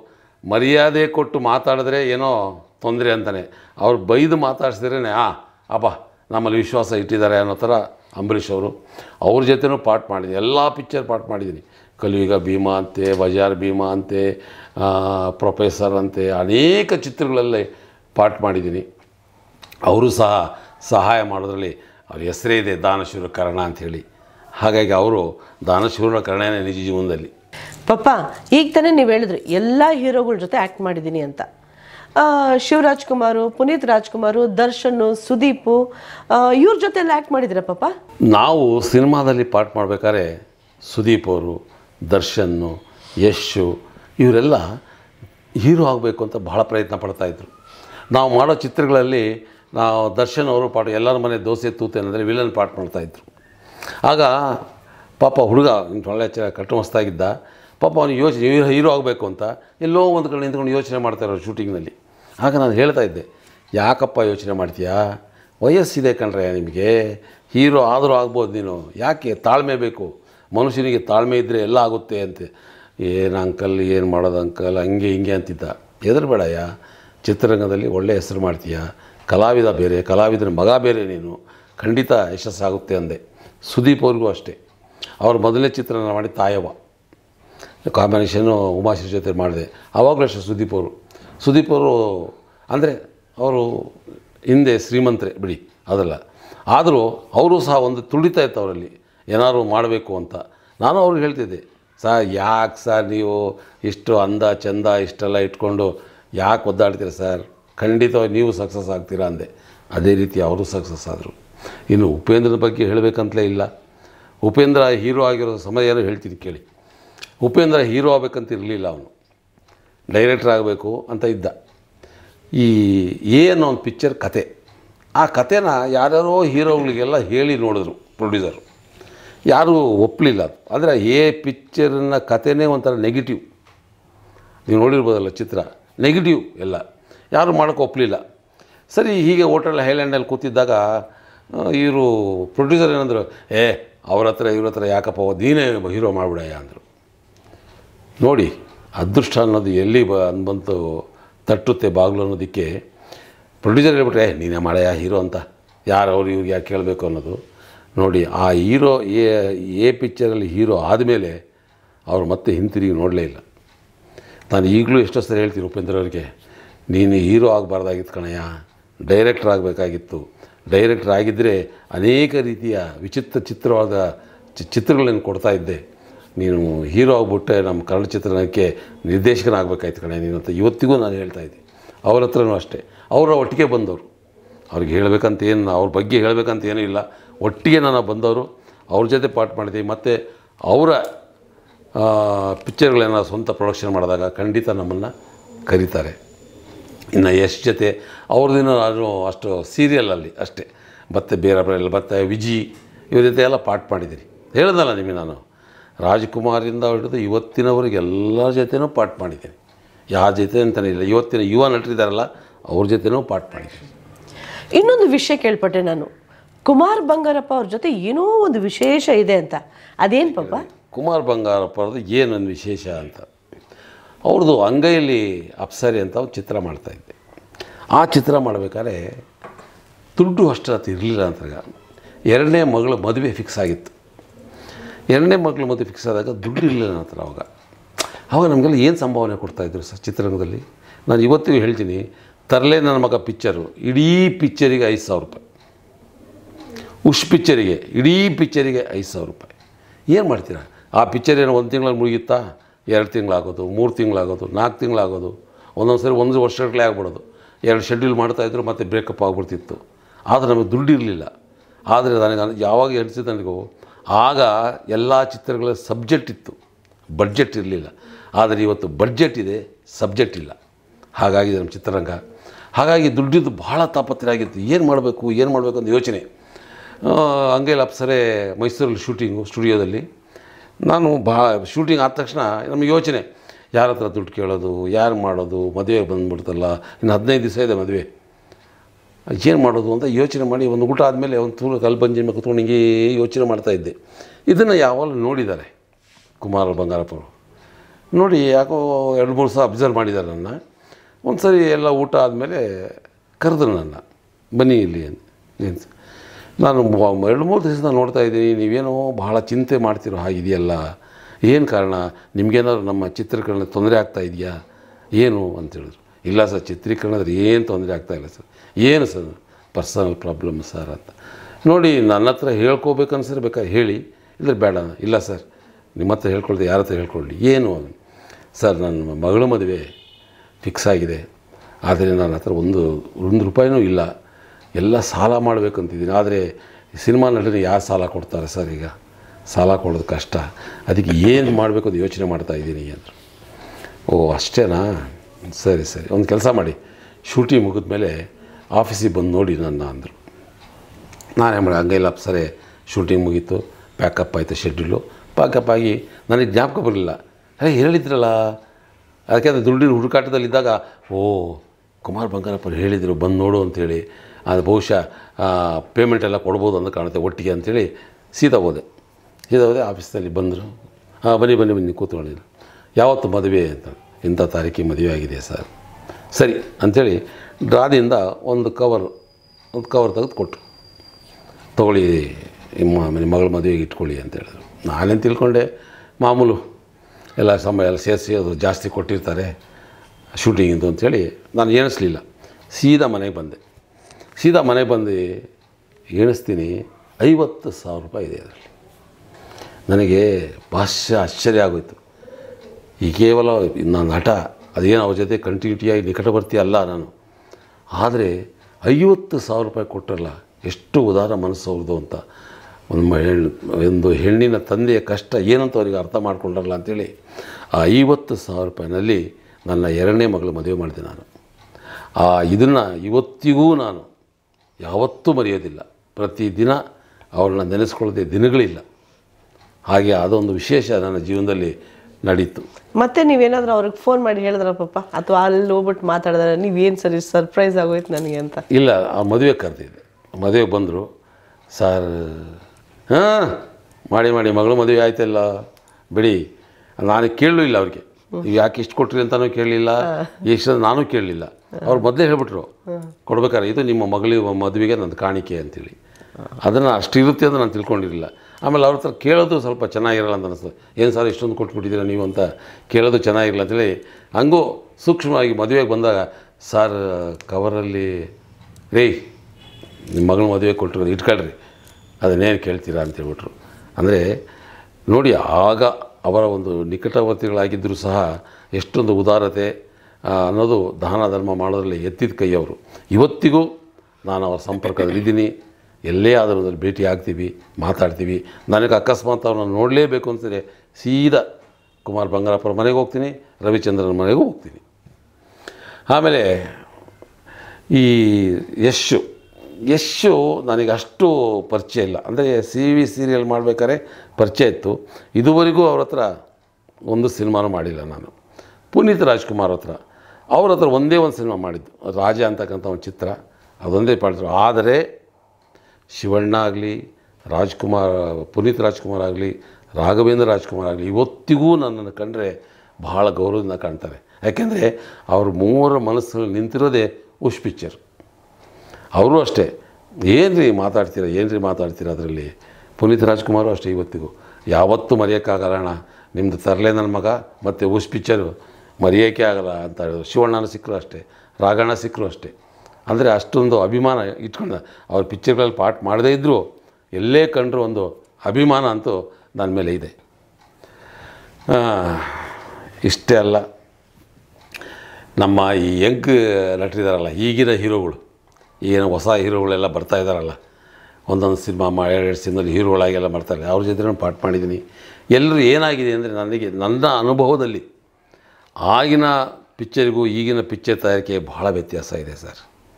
ಮರ್ಯಾದೆ ಕೊಟ್ಟು ಮಾತಾಡಿದ್ರೆ ಏನೋ ತೊಂದರೆ ಅಂತಾನೆ ಅವ್ರು ಬೈದು ಮಾತಾಡ್ಸಿದ್ರೇ ಆ ಅಬ್ಬ ನಮ್ಮಲ್ಲಿ ವಿಶ್ವಾಸ ಇಟ್ಟಿದ್ದಾರೆ ಅನ್ನೋ ಥರ ಅಂಬರೀಷ್ ಅವರು ಅವ್ರ ಜೊತೆನೂ ಪಾಠ ಮಾಡಿದ್ದೀನಿ ಎಲ್ಲ ಪಿಕ್ಚರ್ ಪಾಠ ಮಾಡಿದ್ದೀನಿ ಕಲಿಯುಗ ಭೀಮಾ ಅಂತೆ ಬಜಾರ್ ಭೀಮಾ ಅಂತೆ ಆ, ಪ್ರೊಫೆಸರ್ ಅಂತೆ ಅನೇಕ ಚಿತ್ರಗಳಲ್ಲಿ ಪಾಠ ಮಾಡಿದ್ದೀನಿ ಅವರು ಸಹ ಸಹಾಯ ಮಾಡೋದ್ರಲ್ಲಿ ಅವ್ರ ಹೆಸರೇ ಇದೆ ದಾನಶೂರ ಕರ್ಣ ಅಂಥೇಳಿ ಹಾಗಾಗಿ ಅವರು ದಾನಶೂರ ಕರ್ಣನೇ ನಿಜ ಜೀವನದಲ್ಲಿ ಪಪ್ಪ ಈಗ ತಾನೇ ನೀವು ಹೇಳಿದ್ರಿ ಎಲ್ಲ ಹೀರೋಗಳ ಜೊತೆ ಆ್ಯಕ್ಟ್ ಮಾಡಿದ್ದೀನಿ ಅಂತ ಆ, ಶಿವರಾಜ್ ಕುಮಾರು ಪುನೀತ್ ರಾಜ್ಕುಮಾರು ದರ್ಶನ್ ಸುದೀಪು ಇವ್ರ ಜೊತೆ ಎಲ್ಲ ಆ್ಯಕ್ಟ್ ಮಾಡಿದ್ದೀರಾ ಪಪ್ಪ ನಾವು ಸಿನಿಮಾದಲ್ಲಿ ಪಾಠ ಮಾಡಬೇಕಾದ್ರೆ ಸುದೀಪ್ ಅವರು ದರ್ಶನ್ನು ಯಶು ಇವರೆಲ್ಲ ಹೀರೋ ಆಗಬೇಕು ಅಂತ ಬಹಳ ಪ್ರಯತ್ನ ಪಡ್ತಾಯಿದ್ರು ನಾವು ಮಾಡೋ ಚಿತ್ರಗಳಲ್ಲಿ ನಾವು ದರ್ಶನ್ ಅವರು ಪಾಠ ಎಲ್ಲರ ಮನೆ ದೋಸೆ ತೂತೆ ಅಂದರೆ ವಿಲನ್ ಪಾಠ ಮಾಡ್ತಾಯಿದ್ರು ಆಗ ಪಾಪ ಹುಡುಗ ಒಳ್ಳೆ ಚ ಕಟ್ಟು ಮಸ್ತಾಗಿದ್ದ ಪಾಪ ಅವನಿಗೆ ಯೋಚನೆ ಹೀರೋ ಹೀರೋ ಆಗಬೇಕು ಅಂತ ಎಲ್ಲೋ ಒಂದು ಕಡೆ ನಿಂತ್ಕೊಂಡು ಯೋಚನೆ ಮಾಡ್ತಾ ಇರೋ ಶೂಟಿಂಗ್ನಲ್ಲಿ ಆಗ ನಾನು ಹೇಳ್ತಾ ಇದ್ದೆ ಯಾಕಪ್ಪ ಯೋಚನೆ ಮಾಡ್ತೀಯಾ ವಯಸ್ಸಿದೆ ಕಣ್ರೆ ನಿಮಗೆ ಹೀರೋ ಆದರೂ ಆಗ್ಬೋದು ನೀನು ಯಾಕೆ ತಾಳ್ಮೆ ಬೇಕು ಮನುಷ್ಯನಿಗೆ ತಾಳ್ಮೆ ಇದ್ದರೆ ಎಲ್ಲ ಆಗುತ್ತೆ ಅಂತೆ ಏನು ಅಂಕಲ್ ಏನು ಮಾಡೋದು ಅಂಕಲ್ ಹಂಗೆ ಹಿಂಗೆ ಅಂತಿದ್ದ ಹೆದರ್ಬೇಡಯ್ಯ ಚಿತ್ರರಂಗದಲ್ಲಿ ಒಳ್ಳೆಯ ಹೆಸರು ಮಾಡ್ತೀಯ ಕಲಾವಿದ ಬೇರೆ ಕಲಾವಿದನ ಮಗ ಬೇರೆ ನೀನು ಖಂಡಿತ ಯಶಸ್ಸಾಗುತ್ತೆ ಅಂದೆ ಸುದೀಪ್ ಅವ್ರಿಗೂ ಅಷ್ಟೇ ಅವ್ರ ಮೊದಲನೇ ಚಿತ್ರ ನಾನು ಮಾಡಿ ತಾಯವ್ವ ಕಾಂಬಿನೇಷನ್ನು ಉಮಾಶ್ರೀ ಜೊತೆ ಮಾಡಿದೆ ಆವಾಗಲೂ ಅಷ್ಟೇ ಸುದೀಪ್ ಅವರು ಸುದೀಪ್ ಅವರು ಅಂದರೆ ಅವರು ಹಿಂದೆ ಶ್ರೀಮಂತರೇ ಬಿಡಿ ಅದಲ್ಲ ಆದರೂ ಅವರು ಸಹ ಒಂದು ತುಳಿತಾ ಇತ್ತು ಅವರಲ್ಲಿ ಏನಾದ್ರು ಮಾಡಬೇಕು ಅಂತ ನಾನು ಅವ್ರಿಗೆ ಹೇಳ್ತಿದ್ದೆ ಸರ್ ಯಾಕೆ ಸರ್ ನೀವು ಇಷ್ಟು ಅಂದ ಚಂದ ಇಷ್ಟೆಲ್ಲ ಇಟ್ಕೊಂಡು ಯಾಕೆ ಒದ್ದಾಡ್ತೀರ ಸರ್ ಖಂಡಿತವಾಗಿ ನೀವು ಸಕ್ಸಸ್ ಆಗ್ತೀರಾ ಅಂದೆ ಅದೇ ರೀತಿ ಅವರು ಸಕ್ಸಸ್ ಆದರು ಇನ್ನು ಉಪೇಂದ್ರನ ಬಗ್ಗೆ ಹೇಳಬೇಕಂತಲೇ ಇಲ್ಲ ಉಪೇಂದ್ರ ಹೀರೋ ಆಗಿರೋ ಸಮಯನೂ ಹೇಳ್ತೀನಿ ಕೇಳಿ ಉಪೇಂದ್ರ ಹೀರೋ ಆಗಬೇಕಂತ ಇರಲಿಲ್ಲ ಅವನು ಡೈರೆಕ್ಟರ್ ಆಗಬೇಕು ಅಂತ ಇದ್ದ ಈ ಎ ಅನ್ನೋ ಒಂದು ಪಿಕ್ಚರ್ ಕತೆ ಆ ಕತೆನ ಯಾರ್ಯಾರೋ ಹೀರೋಗಳಿಗೆಲ್ಲ ಹೇಳಿ ನೋಡಿದ್ರು ಪ್ರೊಡ್ಯೂಸರು ಯಾರೂ ಒಪ್ಪಲಿಲ್ಲ ಅದು ಅಂದರೆ ಎ ಪಿಕ್ಚರ್ನ ಕತೆನೇ ಒಂಥರ ನೆಗೆಟಿವ್ ನೀವು ನೋಡಿರ್ಬೋದಲ್ಲ ಚಿತ್ರ ನೆಗೆಟಿವ್ ಎಲ್ಲ ಯಾರು ಮಾಡೋಕ್ಕೆ ಒಪ್ಪಲಿಲ್ಲ ಸರಿ ಹೀಗೆ ಹೋಟೆಲ್ ಹೈಲ್ಯಾಂಡಲ್ಲಿ ಕೂತಿದ್ದಾಗ ಇವರು ಪ್ರೊಡ್ಯೂಸರ್ ಏನಂದರು ಏ ಅವ್ರ ಹತ್ರ ಇವ್ರ ಹತ್ರ ಯಾಕಪ್ಪ ಹೋದ್ ನೀನೇ ಹೀರೋ ಮಾಡಿಬಿಡಯ್ಯ ಅಂದರು ನೋಡಿ ಅದೃಷ್ಟ ಅನ್ನೋದು ಎಲ್ಲಿ ಬ ಬಂತು ತಟ್ಟುತ್ತೆ ಬಾಗಿಲು ಅನ್ನೋದಕ್ಕೆ ಪ್ರೊಡ್ಯೂಸರ್ ಹೇಳ್ಬಿಟ್ರೆ "ಏ, ನೀನೇ ಮಾಡಯ್ಯ ಹೀರೋ ಅಂತ ಯಾರು ಅವ್ರು ಇವ್ರಿಗೆ ಯಾಕೆ ಕೇಳಬೇಕು ಅನ್ನೋದು ನೋಡಿ ಆ ಹೀರೋ ಎ ಎ ಪಿಕ್ಚರಲ್ಲಿ ಹೀರೋ ಆದಮೇಲೆ ಅವರು ಮತ್ತೆ ಹಿಂತಿರುಗಿ ನೋಡಲೇ ಇಲ್ಲ ನಾನು ಈಗಲೂ ಎಷ್ಟೋ ಸರಿ ಹೇಳ್ತೀನಿ ಉಪೇಂದ್ರ ಅವರಿಗೆ ನೀನು ಹೀರೋ ಆಗಬಾರ್ದಾಗಿತ್ತು ಕಣಯ್ಯ ಡೈರೆಕ್ಟರ್ ಆಗಬೇಕಾಗಿತ್ತು ಡೈರೆಕ್ಟರ್ ಆಗಿದ್ದರೆ ಅನೇಕ ರೀತಿಯ ವಿಚಿತ್ರ ಚಿತ್ರವಾದ ಚಿ- ಚಿತ್ರಗಳನ್ನು ಕೊಡ್ತಾ ಇದ್ದೆ ನೀನು ಹೀರೋ ಆಗಿಬಿಟ್ಟೆ ನಮ್ಮ ಕನ್ನಡ ಚಿತ್ರರಂಗಕ್ಕೆ ನಿರ್ದೇಶಕನಾಗಬೇಕಾಯ್ತು ಕಣೆ ನೀನು ಅಂತ ಇವತ್ತಿಗೂ ನಾನು ಹೇಳ್ತಾ ಇದ್ದೆ ಅವ್ರ ಹತ್ರನೂ ಅಷ್ಟೇ ಅವರ ಒಟ್ಟಿಗೆ ಬಂದವರು ಅವ್ರಿಗೆ ಹೇಳಬೇಕಂತ ಏನು ಅವ್ರ ಬಗ್ಗೆ ಹೇಳಬೇಕಂತ ಏನೂ ಇಲ್ಲ ಒಟ್ಟಿಗೆ ನಾನು ಬಂದವರು ಅವ್ರ ಜೊತೆ ಪಾಠ ಮಾಡಿದ್ದೀವಿ ಮತ್ತು ಅವರ ಪಿಕ್ಚರ್ಗಳನ್ನ ಸ್ವಂತ ಪ್ರೊಡಕ್ಷನ್ ಮಾಡಿದಾಗ ಖಂಡಿತ ನಮ್ಮನ್ನು ಕರೀತಾರೆ ಇನ್ನು ಎಷ್ಟು ಜೊತೆ ಅವ್ರದ್ದೇನೋ ನಾನು ಅಷ್ಟು ಸೀರಿಯಲಲ್ಲಿ ಅಷ್ಟೇ ಮತ್ತು ಬೇರೆ ಬೇರೆ ಮತ್ತು ವಿಜಿ ಇವ್ರ ಜೊತೆ ಎಲ್ಲ ಪಾಠ ಮಾಡಿದ್ದೀನಿ ಹೇಳ್ದಲ್ಲ ನಿಮಗೆ ನಾನು ರಾಜ್ಕುಮಾರಿಂದ ಹಿಡಿದು ಇವತ್ತಿನವರೆಗೆ ಎಲ್ಲರ ಜೊತೆನೂ ಪಾಠ ಮಾಡಿದ್ದೀನಿ ಯಾರ ಜೊತೆ ಅಂತಲೇ ಇಲ್ಲ ಇವತ್ತಿನ ಯುವ ನಟರಿದ್ದಾರಲ್ಲ ಅವ್ರ ಜೊತೆನೂ ಪಾಠ ಮಾಡಿದ್ದೀನಿ ಇನ್ನೊಂದು ವಿಷಯ ಕೇಳ್ಪಟ್ಟೆ ನಾನು ಕುಮಾರ್ ಬಂಗಾರಪ್ಪ ಅವ್ರ ಜೊತೆ ಏನೋ ಒಂದು ವಿಶೇಷ ಇದೆ ಅಂತ ಅದೇನು ಪಾಪ ಕುಮಾರ್ ಬಂಗಾರಪ್ಪ ಅವ್ರದ್ದು ಏನೊಂದು ವಿಶೇಷ ಅಂತ ಅವ್ರದ್ದು ಅಂಗೈಲಿ ಅಪ್ಸರಿ ಅಂತ ಒಂದು ಚಿತ್ರ ಮಾಡ್ತಾಯಿದ್ದೆ ಆ ಚಿತ್ರ ಮಾಡಬೇಕಾದ್ರೆ ದುಡ್ಡು ಅಷ್ಟು ಹತ್ತು ಇರಲಿಲ್ಲ ಅಂತಾಗ ಎರಡನೇ ಮಗಳ ಮದುವೆ ಫಿಕ್ಸ್ ಆಗಿತ್ತು ಎರಡನೇ ಮಗಳ ಮದುವೆ ಫಿಕ್ಸ್ ಆದಾಗ ದುಡ್ಡು ಇರಲಿಲ್ಲ ನನ್ನ ಹತ್ರ ಅವಾಗ ಅವಾಗ ನಮಗೆಲ್ಲ ಏನು ಸಂಭಾವನೆ ಕೊಡ್ತಾಯಿದ್ರು ಸರ್ ಚಿತ್ರರಂಗದಲ್ಲಿ ನಾನು ಇವತ್ತಿಗೂ ಹೇಳ್ತೀನಿ ತರಲೆ ನನ್ನ ಮಗ ಪಿಕ್ಚರು ಇಡೀ ಪಿಕ್ಚರಿಗೆ ಐದು ಸಾವಿರ ರೂಪಾಯಿ ಉಷ್ ಪಿಕ್ಚರಿಗೆ ಇಡೀ ಪಿಕ್ಚರಿಗೆ ಐದು ಸಾವಿರ ರೂಪಾಯಿ ಏನು ಮಾಡ್ತೀರಾ ಆ ಪಿಕ್ಚರ್ ಏನೋ ಒಂದು ತಿಂಗಳಲ್ಲಿ ಮುಗಿಯುತ್ತಾ ಎರಡು ತಿಂಗಳಾಗೋದು ಮೂರು ತಿಂಗಳಾಗೋದು ನಾಲ್ಕು ತಿಂಗಳಾಗೋದು ಒಂದೊಂದು ಸರಿ ಒಂದು ವರ್ಷಗಟ್ಟಲೆ ಆಗ್ಬಿಡೋದು ಎರಡು ಶೆಡ್ಯೂಲ್ ಮಾಡ್ತಾಯಿದ್ರು ಮತ್ತು ಬ್ರೇಕಪ್ ಆಗಿಬಿಡ್ತಿತ್ತು ಆದರೆ ನಮಗೆ ದುಡ್ಡು ಇರಲಿಲ್ಲ ಆದರೆ ನನಗೆ ಯಾವಾಗ ಎಣಿಸಿದ ನನಗೂ ಆಗ ಎಲ್ಲ ಚಿತ್ರಗಳ ಸಬ್ಜೆಕ್ಟ್ ಇತ್ತು ಬಡ್ಜೆಟ್ ಇರಲಿಲ್ಲ ಆದರೆ ಇವತ್ತು ಬಡ್ಜೆಟ್ ಇದೆ ಸಬ್ಜೆಕ್ಟ್ ಇಲ್ಲ ಹಾಗಾಗಿದೆ ನಮ್ಮ ಚಿತ್ರರಂಗ ಹಾಗಾಗಿ ದುಡ್ಡಿದ್ದು ಭಾಳ ತಾಪತ್ರೆ ಆಗಿತ್ತು ಏನು ಮಾಡಬೇಕು ಏನು ಮಾಡಬೇಕು ಅಂತ ಯೋಚನೆ ಆ, ಹಂಗೆಲ್ಲ ಅಪ್ಸರೆ ಮೈಸೂರಲ್ಲಿ ಶೂಟಿಂಗು ಸ್ಟುಡಿಯೋದಲ್ಲಿ ನಾನು ಬಾ ಶೂಟಿಂಗ್ ಆದ ತಕ್ಷಣ ನಮಗೆ ಯೋಚನೆ ಯಾರ ಹತ್ರ ದುಡ್ಡು ಕೇಳೋದು ಯಾರು ಮಾಡೋದು ಮದುವೆ ಬಂದ್ಬಿಡ್ತಲ್ಲ ಇನ್ನು ಹದಿನೈದು ದಿವಸ ಇದೆ ಮದುವೆ ಏನು ಮಾಡೋದು ಅಂತ ಯೋಚನೆ ಮಾಡಿ ಒಂದು ಊಟ ಆದಮೇಲೆ ಒಂದು ತೂರು ಕಲ್ಪಂಜಿ ಮೇಲೆ ಕೂತ್ಕೊಂಡು ಹಿಂಗೆ ಯೋಚನೆ ಮಾಡ್ತಾಯಿದ್ದೆ ಇದನ್ನು ಯಾವಾಗಲೂ ನೋಡಿದ್ದಾರೆ ಕುಮಾರ ಬಂಗಾರಪ್ಪ ಅವರು ನೋಡಿ ಯಾಕೋ ಎರಡು ಮೂರು ಸಲ ಅಬ್ಸರ್ವ್ ಮಾಡಿದ್ದಾರೆ ನನ್ನ ಒಂದು ಸರಿ ಎಲ್ಲ ಊಟ ಆದಮೇಲೆ ಕರೆದ್ರು ನನ್ನ ಬನ್ನಿ ಇಲ್ಲಿ ಅಂತ ಏನು ಸ- ನಾನು ಮ- ಎರಡು ಮೂರು ದಿವಸದಿಂದ ನೋಡ್ತಾ ಇದ್ದೀನಿ ನೀವೇನೋ ಬಹಳ ಚಿಂತೆ ಮಾಡ್ತಿರೋ ಹಾಗಿದೆಯಲ್ಲ ಏನು ಕಾರಣ ನಿಮಗೇನಾದ್ರು ನಮ್ಮ ಚಿತ್ರೀಕರಣ ತೊಂದರೆ ಆಗ್ತಾ ಇದೆಯಾ ಏನು ಅಂತ ಹೇಳಿದ್ರು ಇಲ್ಲ ಸರ್ ಚಿತ್ರೀಕರಣದಲ್ಲಿ ಏನು ತೊಂದರೆ ಆಗ್ತಾ ಇಲ್ಲ ಸರ್ ಏನು ಸರ್ ಪರ್ಸನಲ್ ಪ್ರಾಬ್ಲಮ್ ಸರ್ ಅಂತ ನೋಡಿ ನನ್ನ ಹತ್ರ ಹೇಳ್ಕೋಬೇಕು ಅನ್ಸಿದ್ರೆ ಬೇಕಾದ್ರೆ ಹೇಳಿ ಇಲ್ಲದ್ರೆ ಬೇಡ ಇಲ್ಲ ಸರ್ ನಿಮ್ಮ ಹತ್ರ ಹೇಳ್ಕೊಳ್ದೆ ಯಾರ ಹತ್ರ ಹೇಳ್ಕೊಳ್ಳಿ ಏನು ಸರ್ ನನ್ನ ಮಗಳ ಮದುವೆ ಫಿಕ್ಸ್ ಆಗಿದೆ ಆದರೆ ನನ್ನ ಹತ್ರ ಒಂದು ಒಂದು ರೂಪಾಯಿನೂ ಇಲ್ಲ ಎಲ್ಲ ಸಾಲ ಮಾಡಬೇಕಂತಿದ್ದೀನಿ ಆದರೆ ಸಿನಿಮಾ ನಟನೆ ಯಾರು ಸಾಲ ಕೊಡ್ತಾರೆ ಸರ್ ಈಗ ಸಾಲ ಕೊಡೋದು ಕಷ್ಟ ಅದಕ್ಕೆ ಏನು ಮಾಡಬೇಕು ಅಂತ ಯೋಚನೆ ಮಾಡ್ತಾ ಇದ್ದೀನಿ ಅಂದರು ಓ ಅಷ್ಟೇನಾ ಸರಿ ಸರಿ ಒಂದು ಕೆಲಸ ಮಾಡಿ ಶೂಟಿಂಗ್ ಮುಗಿದ ಮೇಲೆ ಆಫೀಸಿಗೆ ಬಂದು ನೋಡಿ ನನ್ನ ಅಂದರು ನಾನೇ ಮಾಡಿ ಹಂಗಿಲ್ಲ ಸರಿ ಶೂಟಿಂಗ್ ಮುಗೀತು ಪ್ಯಾಕಪ್ ಆಯಿತು ಶೆಡ್ಯೂಲು ಪ್ಯಾಕಪ್ ಆಗಿ ನನಗೆ ಜ್ಞಾಪಕ ಬರಲಿಲ್ಲ ಅರೆ ಹೇಳಿದ್ರಲ್ಲ ಅದಕ್ಕೆ ಅದು ದುಡ್ಡಿನ ಹುಡುಕಾಟದಲ್ಲಿದ್ದಾಗ ಓ ಕುಮಾರ್ ಬಂಗಾರಪ್ಪ ಹೇಳಿದರು ಬಂದು ನೋಡು ಅಂತೇಳಿ ಅದು ಬಹುಶಃ ಪೇಮೆಂಟ್ ಎಲ್ಲ ಕೊಡ್ಬೋದು ಅಂತ ಕಾಣುತ್ತೆ ಒಟ್ಟಿಗೆ ಅಂತೇಳಿ ಸೀದಾ ಹೋದೆ ಸೀದಾ ಹೋದೆ ಆಫೀಸ್ನಲ್ಲಿ ಬಂದರು ಹಾಂ ಬನ್ನಿ ಬನ್ನಿ ಬನ್ನಿ ಕೂತ್ಕೊಂಡಿದ್ರು ಯಾವತ್ತು ಮದುವೆ ಅಂತ ಇಂಥ ತಾರೀಕಿಗೆ ಮದುವೆ ಆಗಿದೆ ಸರ್ ಸರಿ ಅಂಥೇಳಿ ಡ್ರಾದಿಂದ ಒಂದು ಕವರ್ ಒಂದು ಕವರ್ ತೆಗೆದು ಕೊಟ್ಟರು ತೊಗೊಳ್ಳಿ ನಿಮ್ಮ ನಿಮ್ಮ ಮಗಳ ಮದುವೆಗೆ ಇಟ್ಕೊಳ್ಳಿ ಅಂತ ಹೇಳಿದ್ರು ನಾನೇನು ತಿಳ್ಕೊಂಡೆ ಮಾಮೂಲು ಎಲ್ಲ ಸಮಯ ಎಲ್ಲ ಸೇರಿಸಿ ಅದು ಜಾಸ್ತಿ ಕೊಟ್ಟಿರ್ತಾರೆ ಶೂಟಿಂಗಿಂದು ಅಂಥೇಳಿ ನಾನು ಎಣಿಸ್ಲಿಲ್ಲ ಸೀದಾ ಮನೆಗೆ ಬಂದೆ ಸೀದಾ ಮನೆಗೆ ಬಂದು ಎಣಿಸ್ತೀನಿ ಐವತ್ತು ಸಾವಿರ ರೂಪಾಯಿ ಇದೆ ಅದರಲ್ಲಿ ನನಗೆ ಭಾಷ್ಯ ಆಶ್ಚರ್ಯ ಆಗೋಯ್ತು ಈ ಕೇವಲ ನಾನು ನಟ ಅದೇನು ಅವ್ರ ಜೊತೆ ಕಂಟಿನ್ಯೂಟಿಯಾಗಿ ನಿಕಟವರ್ತಿ ಅಲ್ಲ ನಾನು ಆದರೆ ಐವತ್ತು ಸಾವಿರ ರೂಪಾಯಿ ಕೊಟ್ಟರಲ್ಲ ಎಷ್ಟು ಉದಾರ ಮನಸ್ಸು ಅವ್ರದ್ದು ಅಂತ ಒಂದು ಮ- ಹೆಣ್ಣು ಒಂದು ಹೆಣ್ಣಿನ ತಂದೆಯ ಕಷ್ಟ ಏನಂತ ಅವರಿಗೆ ಅರ್ಥ ಮಾಡ್ಕೊಂಡರಲ್ಲ ಅಂತೇಳಿ ಆ ಐವತ್ತು ಸಾವಿರ ರೂಪಾಯಿನಲ್ಲಿ ನನ್ನ ಎರಡನೇ ಮಗಳು ಮದುವೆ ಮಾಡಿದೆ ನಾನು ಆ ಇದನ್ನು ಇವತ್ತಿಗೂ ನಾನು ಯಾವತ್ತೂ ಮರೆಯೋದಿಲ್ಲ ಪ್ರತಿದಿನ ಅವಳನ್ನ ನೆನೆಸ್ಕೊಳ್ಳದೆ ದಿನಗಳಿಲ್ಲ ಹಾಗೆ ಅದೊಂದು ವಿಶೇಷ ನನ್ನ ಜೀವನದಲ್ಲಿ ನಡೀತು ಮತ್ತೆ ನೀವೇನಾದ್ರೂ ಅವ್ರಿಗೆ ಫೋನ್ ಮಾಡಿ ಹೇಳಿದ್ರ ಪಾಪ ಅಥವಾ ಅಲ್ಲಿ ಹೋಗ್ಬಿಟ್ಟು ಮಾತಾಡಿದ್ರೆ ನೀವೇನು ಸರಿ ಸರ್ಪ್ರೈಸ್ ಆಗೋಯ್ತು ನನಗೆ ಅಂತ ಇಲ್ಲ ಆ ಮದುವೆ ಕರೆದಿದ್ದೆ ಮದುವೆ ಬಂದರು ಸರ್ ಹಾಂ ಮಾಡಿ ಮಾಡಿ ಮಗಳು ಮದುವೆ ಆಯ್ತಲ್ಲ ಬಿಡಿ ನಾನು ಕೇಳಲೂ ಇಲ್ಲ ಅವ್ರಿಗೆ ನೀವು ಯಾಕೆ ಇಷ್ಟು ಕೊಟ್ರಿ ಅಂತಲೂ ಕೇಳಲಿಲ್ಲ ಎಷ್ಟು ನಾನು ಕೇಳಲಿಲ್ಲ ಅವ್ರು ಮೊದಲೇ ಹೇಳ್ಬಿಟ್ರು ಕೊಡ್ಬೇಕಾದ್ರೆ ಇದು ನಿಮ್ಮ ಮಗಳಿಗೆ ಮದುವೆಗೆ ನಂದು ಕಾಣಿಕೆ ಅಂತೇಳಿ ಅದನ್ನು ಅಷ್ಟಿರುತ್ತೆ ಅಂತ ನಾನು ತಿಳ್ಕೊಂಡಿರಲಿಲ್ಲ ಆಮೇಲೆ ಅವ್ರ ಹತ್ರ ಕೇಳೋದು ಸ್ವಲ್ಪ ಚೆನ್ನಾಗಿರಲ್ಲ ಅಂತ ಅನಿಸ್ತದೆ ಏನು ಸರ್ ಇಷ್ಟೊಂದು ಕೊಟ್ಬಿಟ್ಟಿದ್ದೀರಾ ನೀವು ಅಂತ ಕೇಳೋದು ಚೆನ್ನಾಗಿರಲ್ಲ ಅಂತೇಳಿ ಹಂಗೂ ಸೂಕ್ಷ್ಮವಾಗಿ ಮದುವೆಗೆ ಬಂದಾಗ ಸರ್ ಕವರಲ್ಲಿ ರೀ ನಿಮ್ಮ ಮಗಳ ಮದುವೆ ಕೊಟ್ಟರು ಇಟ್ಕೊಳ್ರಿ ಅದನ್ನೇನು ಕೇಳ್ತೀರಾ ಅಂತ ಹೇಳ್ಬಿಟ್ರು ಅಂದರೆ ನೋಡಿ ಆಗ ಅವರ ಒಂದು ನಿಕಟವರ್ತಿಗಳಾಗಿದ್ದರೂ ಸಹ ಎಷ್ಟೊಂದು ಉದಾರತೆ ಆ, ಅನ್ನೋದು ದಾನ ಧರ್ಮ ಮಾಡೋದ್ರಲ್ಲಿ ಎತ್ತಿದ ಕೈ ಅವರು ಇವತ್ತಿಗೂ ನಾನು ಅವರ ಸಂಪರ್ಕದಲ್ಲಿದ್ದೀನಿ ಎಲ್ಲೇ ಆದರೂ ಅದ್ರಲ್ಲಿ ಭೇಟಿ ಆಗ್ತೀವಿ ಮಾತಾಡ್ತೀವಿ ನನಗೆ ಅಕಸ್ಮಾತ್ ಅವ್ರನ್ನ ನೋಡಲೇಬೇಕು ಅಂತಿದ್ರೆ ಸೀದಾ ಕುಮಾರ್ ಬಂಗಾರಪ್ಪರ ಮನೆಗೆ ಹೋಗ್ತೀನಿ ರವಿಚಂದ್ರನ ಮನೆಗೂ ಹೋಗ್ತೀನಿ ಆಮೇಲೆ ಈ ಯಶು ಯಶು ನನಗೆ ಅಷ್ಟು ಪರಿಚಯ ಇಲ್ಲ ಅಂದರೆ ಸಿ ವಿ ಸೀರಿಯಲ್ ಮಾಡಬೇಕಾದ್ರೆ ಪರಿಚಯ ಇತ್ತು ಇದುವರೆಗೂ ಅವ್ರ ಹತ್ರ ಒಂದು ಸಿನಿಮಾನೂ ಮಾಡಿಲ್ಲ ನಾನು ಪುನೀತ್ ರಾಜ್ಕುಮಾರ್ ಹತ್ರ ಅವ್ರ ಹತ್ರ ಒಂದೇ ಒಂದು ಸಿನಿಮಾ ಮಾಡಿದ್ದು ರಾಜ ಅಂತಕ್ಕಂಥ ಒಂದು ಚಿತ್ರ ಅದೊಂದೇ ಮಾಡಿದ್ರು ಆದರೆ ಶಿವಣ್ಣ ಆಗಲಿ ರಾಜ್ಕುಮಾರ್ ಪುನೀತ್ ರಾಜ್ಕುಮಾರ್ ಆಗಲಿ ರಾಘವೇಂದ್ರ ರಾಜ್ಕುಮಾರ್ ಆಗಲಿ ಇವತ್ತಿಗೂ ನನ್ನನ್ನು ಕಂಡರೆ ಬಹಳ ಗೌರವದಿಂದ ಕಾಣ್ತಾರೆ ಯಾಕೆಂದರೆ ಅವ್ರ ಮೂವರ ಮನಸ್ಸಲ್ಲಿ ನಿಂತಿರೋದೇ ಉಷ್ ಪಿಕ್ಚರ್ ಅವರು ಅಷ್ಟೇ ಏನು ರೀ ಮಾತಾಡ್ತೀರಾ ಏನು ರೀ ಮಾತಾಡ್ತೀರಾ ಅದರಲ್ಲಿ ಪುನೀತ್ ರಾಜ್ಕುಮಾರು ಅಷ್ಟೇ ಇವತ್ತಿಗೂ ಯಾವತ್ತೂ ಮರೆಯೋಕ್ಕಾಗಲ್ಲ ಅಣ್ಣ ನಿಮ್ಮದು ತರಲೆ ನನ್ನ ಮಗ ಮತ್ತು ಉಷ್ ಪಿಕ್ಚರು ಮರೆಯೋಕ್ಕೆ ಆಗಲ್ಲ ಅಂತ ಹೇಳಿದ್ರು ಶಿವಣ್ಣನ ಸಿಕ್ಕರು ಅಷ್ಟೇ ರಾಘಣ್ಣ ಸಿಕ್ಕರು ಅಷ್ಟೇ ಅಂದರೆ ಅಷ್ಟೊಂದು ಅಭಿಮಾನ ಇಟ್ಕೊಂಡು ಅವ್ರ ಪಿಕ್ಚರ್ಗಳಲ್ಲಿ ಪಾಠ ಮಾಡದೇ ಇದ್ದರೂ ಎಲ್ಲೇ ಕಂಡ್ರು ಒಂದು ಅಭಿಮಾನ ಅಂತೂ ನನ್ನ ಮೇಲೆ ಇದೆ ಆ, ಇಷ್ಟೇ ಅಲ್ಲ ನಮ್ಮ ಈ ಯಂಗ್ ನಟರಿದಾರಲ್ಲ ಈಗಿನ ಹೀರೋಗಳು ಈಗಿನ ಹೊಸ ಹೀರೋಗಳೆಲ್ಲ ಬರ್ತಾ ಇದ್ದಾರಲ್ಲ ಒಂದೊಂದು ಸಿನಿಮಾ ಮಾ ಎರಡೆರಡು ಸಿನಿಮಾದಲ್ಲಿ ಹೀರೋಗಳಾಗೆಲ್ಲ ಮಾಡ್ತಾರೆ ಅವ್ರ ಜೊತೆ ಪಾಠ ಮಾಡಿದ್ದೀನಿ ಎಲ್ಲರೂ ಏನಾಗಿದೆ ಅಂದರೆ ನನಗೆ ನನ್ನ ಅನುಭವದಲ್ಲಿ ಆಗಿನ ಪಿಕ್ಚರಿಗೂ ಈಗಿನ ಪಿಕ್ಚರ್ ತಯಾರಿಕೆ ಬಹಳ ವ್ಯತ್ಯಾಸ ಇದೆ ಸರ್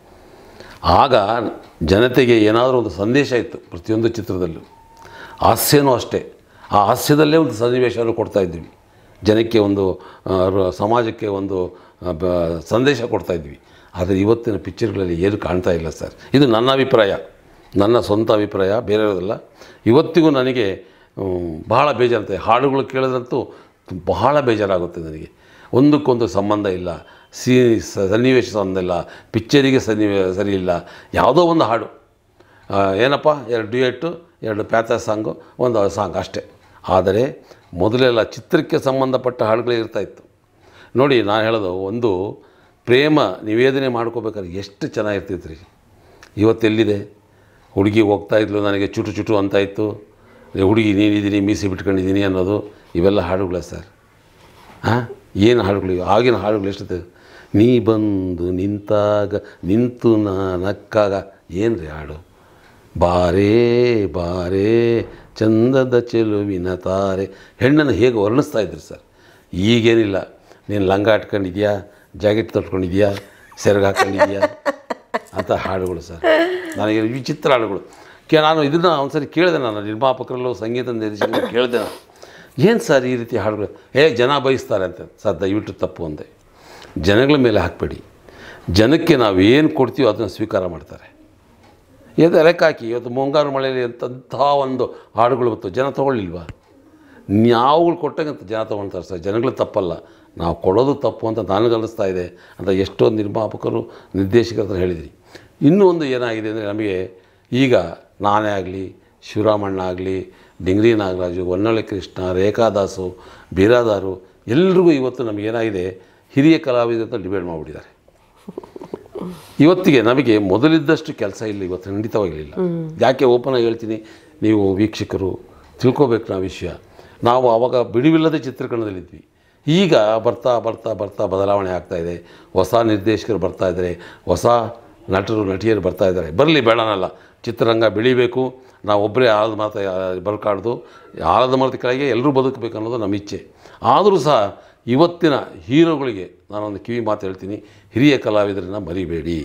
ಆಗ ಜನತೆಗೆ ಏನಾದರೂ ಒಂದು ಸಂದೇಶ ಇತ್ತು ಪ್ರತಿಯೊಂದು ಚಿತ್ರದಲ್ಲೂ ಹಾಸ್ಯನೂ ಅಷ್ಟೇ ಆ ಹಾಸ್ಯದಲ್ಲೇ ಒಂದು ಸನ್ನಿವೇಶವನ್ನು ಕೊಡ್ತಾ ಇದ್ವಿ ಜನಕ್ಕೆ ಒಂದು ಆ, ರ- ಸಮಾಜಕ್ಕೆ ಒಂದು ಆ, ಬ ಸಂದೇಶ ಕೊಡ್ತಾ ಇದ್ವಿ ಆದರೆ ಇವತ್ತಿನ ಪಿಕ್ಚರ್ಗಳಲ್ಲಿ ಏನು ಕಾಣ್ತಾ ಇಲ್ಲ ಸರ್ ಇದು ನನ್ನ ಅಭಿಪ್ರಾಯ ನನ್ನ ಸ್ವಂತ ಅಭಿಪ್ರಾಯ ಬೇರೆಯವರದಲ್ಲ ಇವತ್ತಿಗೂ ನನಗೆ ಹ್ಮ್, ಬಹಳ ಬೇಜಾರುತ್ತೆ ಹಾಡುಗಳು ಕೇಳಿದ್ರಂತೂ ಬಹಳ ಬೇಜಾರಾಗುತ್ತೆ ನನಗೆ ಒಂದಕ್ಕೊಂದು ಸಂಬಂಧ ಇಲ್ಲ ಸಿ ಸ- ಸನ್ನಿವೇಶ ಸಂಬಂಧ ಇಲ್ಲ ಪಿಕ್ಚರಿಗೆ ಸನ್ನಿವೇ ಸರಿ ಇಲ್ಲ ಯಾವುದೋ ಒಂದು ಹಾಡು ಆ, ಏನಪ್ಪ ಎರಡು ಡ್ಯೂಯೆಟ್ಟು ಎರಡು ಪ್ಯಾಥ ಸಾಂಗು ಒಂದು ಸಾಂಗ್ ಅಷ್ಟೇ ಆದರೆ ಮೊದಲೆಲ್ಲ ಚಿತ್ರಕ್ಕೆ ಸಂಬಂಧಪಟ್ಟ ಹಾಡುಗಳೇ ಇರ್ತಾಯಿತ್ತು ನೋಡಿ ನಾನು ಹೇಳೋದು ಒಂದು ಪ್ರೇಮ ನಿವೇದನೆ ಮಾಡ್ಕೋಬೇಕಾದ್ರೆ ಎಷ್ಟು ಚೆನ್ನಾಗಿರ್ತಿತ್ತು ರೀ ಇವತ್ತೆಲ್ಲಿದೆ ಹುಡುಗಿ ಹೋಗ್ತಾ ಇದ್ಲು ನನಗೆ ಚುಟು ಚುಟು ಅಂತ ಇತ್ತು ಹುಡುಗಿ ನೀನಿದ್ದೀನಿ ಮೀಸಿ ಬಿಟ್ಕೊಂಡಿದ್ದೀನಿ ಅನ್ನೋದು ಇವೆಲ್ಲ ಹಾಡುಗಳ ಸರ್ ಹಾಂ ಏನು ಹಾಡುಗಳು ಆಗಿನ ಹಾಡುಗಳು ಎಷ್ಟಿದೆ ನೀ ಬಂದು ನಿಂತಾಗ ನಿಂತು ನಾ ನಕ್ಕಾಗ ಏನು ರೀ ಹಾಡು ಬಾರೇ ಬಾರೇ ಚಂದದ ಚೆಲುವಿನ ತಾರೆ ಹೆಣ್ಣನ್ನು ಹೇಗೆ ವರ್ಣಿಸ್ತಾ ಇದ್ರು ಸರ್ ಈಗೇನಿಲ್ಲ ನೀನು ಲಂಗ ಇಟ್ಕೊಂಡಿದ್ಯಾ ಜಾಕೆಟ್ ತೊಟ್ಕೊಂಡಿದ್ಯಾ ಸೆರಗು ಹಾಕ್ಕೊಂಡಿದ್ಯಾ ಅಂತ ಹಾಡುಗಳು ಸರ್ ನನಗೆ ವಿಚಿತ್ರ ಹಾಡುಗಳು ಕೆ ನಾನು ಇದನ್ನು ಒಂದ್ಸರಿ ಕೇಳಿದೆ ನಾನು ನಿರ್ಮಾಪಕರಲ್ಲೂ ಸಂಗೀತ ನಿರ್ದೇಶಕರು ಕೇಳಿದೆ ನಾನು ಏನು ಸರ್ ಈ ರೀತಿ ಹಾಡುಗಳು ಏ ಜನ ಬಯಸ್ತಾರೆ ಅಂತ ಸರ್ ದಯವಿಟ್ಟು ತಪ್ಪು ಅಂದೆ ಜನಗಳ ಮೇಲೆ ಹಾಕಬೇಡಿ ಜನಕ್ಕೆ ನಾವು ಏನು ಕೊಡ್ತೀವೋ ಅದನ್ನು ಸ್ವೀಕಾರ ಮಾಡ್ತಾರೆ ಇವತ್ತು ಲೆಕ್ಕ ಹಾಕಿ ಇವತ್ತು ಮುಂಗಾರು ಮಳೆಯಲ್ಲಿ ಅಂತಹ ಒಂದು ಹಾಡುಗಳು ಬಂತು ಜನ ತೊಗೊಳ್ಳಿಲ್ವಾ ನಾವುಗಳು ಕೊಟ್ಟಂಗಂತ ಜನ ತೊಗೊಳ್ತಾರೆ ಸರ್ ಜನಗಳು ತಪ್ಪಲ್ಲ ನಾವು ಕೊಡೋದು ತಪ್ಪು ಅಂತ ನನಗನ್ನಿಸ್ತಾ ಇದೆ ಅಂತ ಎಷ್ಟೊಂದು ನಿರ್ಮಾಪಕರು ನಿರ್ದೇಶಕರ ಹತ್ರ ಹೇಳಿದ್ರಿ ಇನ್ನೂ ಒಂದು ಏನಾಗಿದೆ ಅಂದರೆ ನಮಗೆ ಈಗ ನಾನೇ ಆಗಲಿ ಶಿವರಾಮಣ್ಣ ಆಗಲಿ ಡಿಂಗ್ರಿ ನಾಗರಾಜು ಹೊನ್ನಳ್ಳಿ ಕೃಷ್ಣ ರೇಖಾದಾಸು ಬೀರಾದಾರು ಎಲ್ರಿಗೂ ಇವತ್ತು ನಮಗೇನಾಗಿದೆ ಹಿರಿಯ ಕಲಾವಿದರು ಅಂತ ಡಿಬೇಟ್ ಮಾಡಿಬಿಟ್ಟಿದ್ದಾರೆ ಇವತ್ತಿಗೆ ನಮಗೆ ಮೊದಲಿದ್ದಷ್ಟು ಕೆಲಸ ಇಲ್ಲ ಇವತ್ತು ಖಂಡಿತವಾಗಿರಲಿಲ್ಲ ಯಾಕೆ ಓಪನ್ ಆಗಿ ಹೇಳ್ತೀನಿ ನೀವು ವೀಕ್ಷಕರು ತಿಳ್ಕೊಬೇಕು ನಾವು ವಿಷಯ ನಾವು ಆವಾಗ ಬಿಡುವಿಲ್ಲದೆ ಚಿತ್ರೀಕರಣದಲ್ಲಿದ್ವಿ ಈಗ ಬರ್ತಾ ಬರ್ತಾ ಬರ್ತಾ ಬದಲಾವಣೆ ಆಗ್ತಾ ಇದೆ ಹೊಸ ನಿರ್ದೇಶಕರು ಬರ್ತಾ ಇದ್ದಾರೆ ಹೊಸ ನಟರು ನಟಿಯರು ಬರ್ತಾ ಇದ್ದಾರೆ ಬರಲಿ ಬೇಡನಲ್ಲ ಚಿತ್ರರಂಗ ಬೆಳಿಬೇಕು ನಾವು ಒಬ್ಬರೇ ಆಳದ ಮಾತು ಬದುಕಾಡ್ದು ಆಳದ ಮರದ ಕೆಳಗೆ ಎಲ್ಲರೂ ಬದುಕಬೇಕು ಅನ್ನೋದು ನಮ್ಮ ಇಚ್ಛೆ ಆದರೂ ಸಹ ಇವತ್ತಿನ ಹೀರೋಗಳಿಗೆ ನಾನೊಂದು ಕಿವಿ ಮಾತು ಹೇಳ್ತೀನಿ ಹಿರಿಯ ಕಲಾವಿದರನ್ನ ಮರಿಬೇಡಿ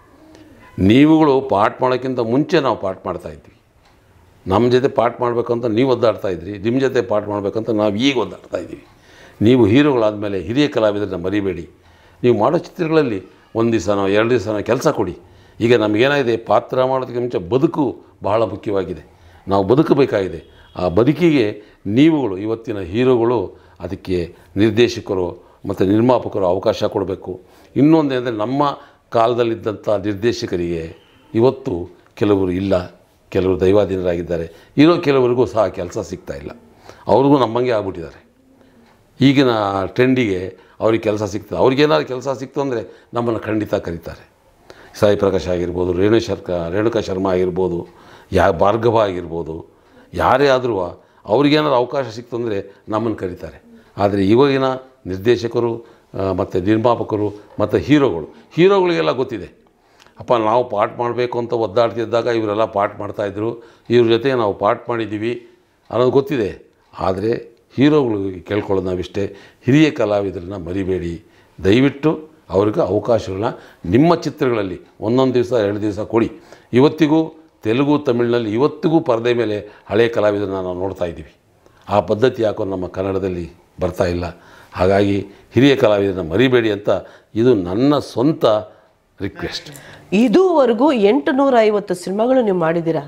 ನೀವುಗಳು ಪಾಠ ಮಾಡೋಕ್ಕಿಂತ ಮುಂಚೆ ನಾವು ಪಾಠ ಮಾಡ್ತಾಯಿದ್ವಿ ನಮ್ಮ ಜೊತೆ ಪಾಠ ಮಾಡಬೇಕಂತ ನೀವು ಒದ್ದಾಡ್ತಾ ಇದ್ರಿ ನಿಮ್ಮ ಜೊತೆ ಪಾಠ ಮಾಡಬೇಕಂತ ನಾವು ಈಗ ಒದ್ದಾಡ್ತಾ ಇದ್ದೀವಿ ನೀವು ಹೀರೋಗಳಾದಮೇಲೆ ಹಿರಿಯ ಕಲಾವಿದರನ್ನ ಮರಿಬೇಡಿ ನೀವು ಮಾಡೋ ಚಿತ್ರಗಳಲ್ಲಿ ಒಂದು ದಿವಸನೋ ಎರಡು ದಿವಸನೋ ಕೆಲಸ ಕೊಡಿ ಈಗ ನಮಗೇನಾಗಿದೆ ಪಾತ್ರ ಮಾಡೋದಕ್ಕೆ ಮುಂಚೆ ಬದುಕು ಬಹಳ ಮುಖ್ಯವಾಗಿದೆ ನಾವು ಬದುಕಬೇಕಾಗಿದೆ ಆ ಬದುಕಿಗೆ ನೀವುಗಳು ಇವತ್ತಿನ ಹೀರೋಗಳು ಅದಕ್ಕೆ ನಿರ್ದೇಶಕರು ಮತ್ತು ನಿರ್ಮಾಪಕರು ಅವಕಾಶ ಕೊಡಬೇಕು ಇನ್ನೊಂದು ಅಂದರೆ ನಮ್ಮ ಕಾಲದಲ್ಲಿದ್ದಂಥ ನಿರ್ದೇಶಕರಿಗೆ ಇವತ್ತು ಕೆಲವರು ಇಲ್ಲ ಕೆಲವರು ದೈವಾಧೀನರಾಗಿದ್ದಾರೆ ಇರೋ ಕೆಲವರಿಗೂ ಸಹ ಕೆಲಸ ಸಿಗ್ತಾ ಇಲ್ಲ ಅವ್ರಿಗೂ ನಮ್ಮಂಗೆ ಆಗ್ಬಿಟ್ಟಿದ್ದಾರೆ ಈಗಿನ ಟ್ರೆಂಡಿಗೆ ಅವ್ರಿಗೆ ಕೆಲಸ ಸಿಗ್ತದೆ ಅವ್ರಿಗೇನಾದ್ರು ಕೆಲಸ ಸಿಕ್ತು ಅಂದರೆ ನಮ್ಮನ್ನು ಖಂಡಿತ ಕರೀತಾರೆ ಸಾಯಿ ಪ್ರಕಾಶ್ ಆಗಿರ್ಬೋದು ರೇಣು ಶರ್ಕ ರೇಣುಕಾ ಶರ್ಮಾ ಆಗಿರ್ಬೋದು ಯಾ ಭಾರ್ಗವ ಆಗಿರ್ಬೋದು ಯಾರೇ ಆದರೂ ಅವ್ರಿಗೇನಾದ್ರು ಅವಕಾಶ ಸಿಕ್ತು ಅಂದರೆ ನಮ್ಮನ್ನು ಕರೀತಾರೆ ಆದರೆ ಇವಾಗಿನ ನಿರ್ದೇಶಕರು ಮತ್ತು ನಿರ್ಮಾಪಕರು ಮತ್ತು ಹೀರೋಗಳು ಹೀರೋಗಳಿಗೆಲ್ಲ ಗೊತ್ತಿದೆ ಅಪ್ಪ ನಾವು ಪಾಠ ಮಾಡಬೇಕು ಅಂತ ಒದ್ದಾಡ್ತಿದ್ದಾಗ ಇವರೆಲ್ಲ ಪಾಠ ಮಾಡ್ತಾಯಿದ್ರು ಇವ್ರ ಜೊತೆ ನಾವು ಪಾಠ ಮಾಡಿದ್ದೀವಿ ಅನ್ನೋದು ಗೊತ್ತಿದೆ ಆದರೆ ಹೀರೋಗಳಿಗೆ ಕೇಳ್ಕೊಳ್ಳೋದು ನಾವಿಷ್ಟೇ ಹಿರಿಯ ಕಲಾವಿದರನ್ನ ಮರಿಬೇಡಿ ದಯವಿಟ್ಟು ಅವ್ರಿಗೆ ಅವಕಾಶಗಳನ್ನ ನಿಮ್ಮ ಚಿತ್ರಗಳಲ್ಲಿ ಒಂದೊಂದು ದಿವಸ ಎರಡು ದಿವಸ ಕೊಡಿ ಇವತ್ತಿಗೂ ತೆಲುಗು ತಮಿಳಿನಲ್ಲಿ ಇವತ್ತಿಗೂ ಪರದೆ ಮೇಲೆ ಹಳೆಯ ಕಲಾವಿದರನ್ನ ನಾವು ನೋಡ್ತಾ ಇದ್ದೀವಿ ಆ ಪದ್ಧತಿ ಯಾಕೋ ನಮ್ಮ ಕನ್ನಡದಲ್ಲಿ ಬರ್ತಾ ಇಲ್ಲ ಹಾಗಾಗಿ ಹಿರಿಯ ಕಲಾವಿದರನ್ನ ಮರಿಬೇಡಿ ಅಂತ ಇದು ನನ್ನ ಸ್ವಂತ ರಿಕ್ವೆಸ್ಟ್ ಇದುವರೆಗೂ ಎಂಟು ನೂರ ಐವತ್ತು ಸಿನಿಮಾಗಳು ನೀವು ಮಾಡಿದ್ದೀರಾ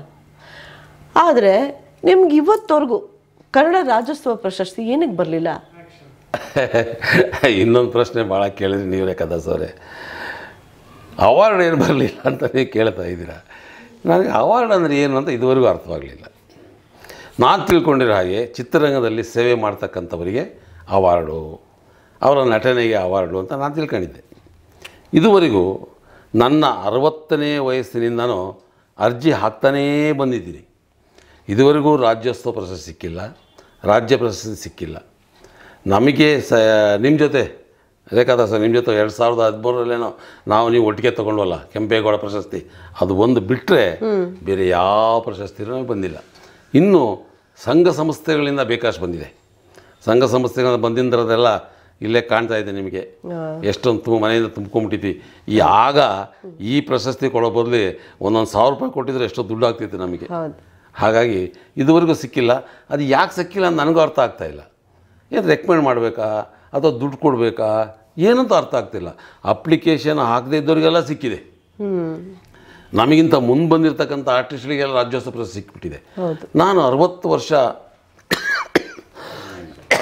ಆದರೆ ನಿಮ್ಗೆ ಇವತ್ತವರೆಗೂ ಕನ್ನಡ ರಾಜ್ಯೋತ್ಸವ ಪ್ರಶಸ್ತಿ ಏನಕ್ಕೆ ಬರಲಿಲ್ಲ ಇನ್ನೊಂದು ಪ್ರಶ್ನೆ ಭಾಳ ಕೇಳಿದ್ರಿ ನೀವೇ ಕದಾಸವ್ರೆ ಅವಾರ್ಡ್ ಏನು ಬರಲಿಲ್ಲ ಅಂತ ನೀವು ಕೇಳ್ತಾ ಇದ್ದೀರಾ ನನಗೆ ಅವಾರ್ಡ್ ಅಂದರೆ ಏನು ಅಂತ ಇದುವರೆಗೂ ಅರ್ಥವಾಗಲಿಲ್ಲ ನಾನು ತಿಳ್ಕೊಂಡಿರೋ ಹಾಗೆ ಚಿತ್ರರಂಗದಲ್ಲಿ ಸೇವೆ ಮಾಡ್ತಕ್ಕಂಥವರಿಗೆ ಅವಾರ್ಡು ಅವರ ನಟನೆಗೆ ಅವಾರ್ಡು ಅಂತ ನಾನು ತಿಳ್ಕೊಂಡಿದ್ದೆ ಇದುವರೆಗೂ ನನ್ನ ಅರವತ್ತನೇ ವಯಸ್ಸಿನಿಂದನೂ ಅರ್ಜಿ ಹಾಕ್ತಾನೇ ಬಂದಿದ್ದೀನಿ ಇದುವರೆಗೂ ರಾಜ್ಯೋತ್ಸವ ಪ್ರಶಸ್ತಿ ಸಿಕ್ಕಿಲ್ಲ ರಾಜ್ಯ ಪ್ರಶಸ್ತಿ ಸಿಕ್ಕಿಲ್ಲ ನಮಗೆ ಸ ನಿಮ್ಮ ಜೊತೆ ರೇಖಾದಾಸ ನಿಮ್ಮ ಜೊತೆ ಎರಡು ಸಾವಿರದ ಹದಿಮೂರರಲ್ಲೇನೋ ನಾವು ನೀವು ಒಟ್ಟಿಗೆ ತೊಗೊಂಡ್ವಲ್ಲ ಕೆಂಪೇಗೌಡ ಪ್ರಶಸ್ತಿ ಅದು ಒಂದು ಬಿಟ್ಟರೆ ಬೇರೆ ಯಾವ ಪ್ರಶಸ್ತಿನೂ ನಮಗೆ ಬಂದಿಲ್ಲ ಇನ್ನು ಸಂಘ ಸಂಸ್ಥೆಗಳಿಂದ ಬೇಕಾಷ್ಟು ಬಂದಿದೆ ಸಂಘ ಸಂಸ್ಥೆಗಳಿಂದ ಬಂದಿಂದಿರೋದೆಲ್ಲ ಇಲ್ಲೇ ಕಾಣ್ತಾ ಇದೆ ನಿಮಗೆ ಎಷ್ಟೊಂದು ತುಂಬ ಮನೆಯಿಂದ ತುಂಬ್ಕೊಂಬಿಟ್ಟಿದ್ವಿ ಈ ಆಗ ಈ ಪ್ರಶಸ್ತಿ ಕೊಡೋ ಬದಲು ಒಂದೊಂದು ಸಾವಿರ ರೂಪಾಯಿ ಕೊಟ್ಟಿದ್ರೆ ಎಷ್ಟೋ ದುಡ್ಡು ಆಗ್ತಿತ್ತು ನಮಗೆ ಹೌದು ಹಾಗಾಗಿ ಇದುವರೆಗೂ ಸಿಕ್ಕಿಲ್ಲ ಅದು ಯಾಕೆ ಸಿಕ್ಕಿಲ್ಲ ಅಂತ ನನಗೂ ಅರ್ಥ ಆಗ್ತಾ ಇಲ್ಲ ಏನು ರೆಕಮೆಂಡ್ ಮಾಡಬೇಕಾ ಅಥವಾ ದುಡ್ಡು ಕೊಡಬೇಕಾ ಏನಂತ ಅರ್ಥ ಆಗ್ತಿಲ್ಲ ಅಪ್ಲಿಕೇಶನ್ ಹಾಕದೇ ಇದ್ದವರಿಗೆಲ್ಲ ಸಿಕ್ಕಿದೆ ಹ್ಮ್ ನಮಗಿಂತ ಮುಂದೆ ಬಂದಿರತಕ್ಕಂಥ ಆರ್ಟಿಸ್ಟ್ಗಳಿಗೆಲ್ಲ ರಾಜ್ಯೋತ್ಸವ ಪ್ರಶಸ್ತಿ ಸಿಕ್ಬಿಟ್ಟಿದೆ ಹೌದು ನಾನು ಅರವತ್ತು ವರ್ಷ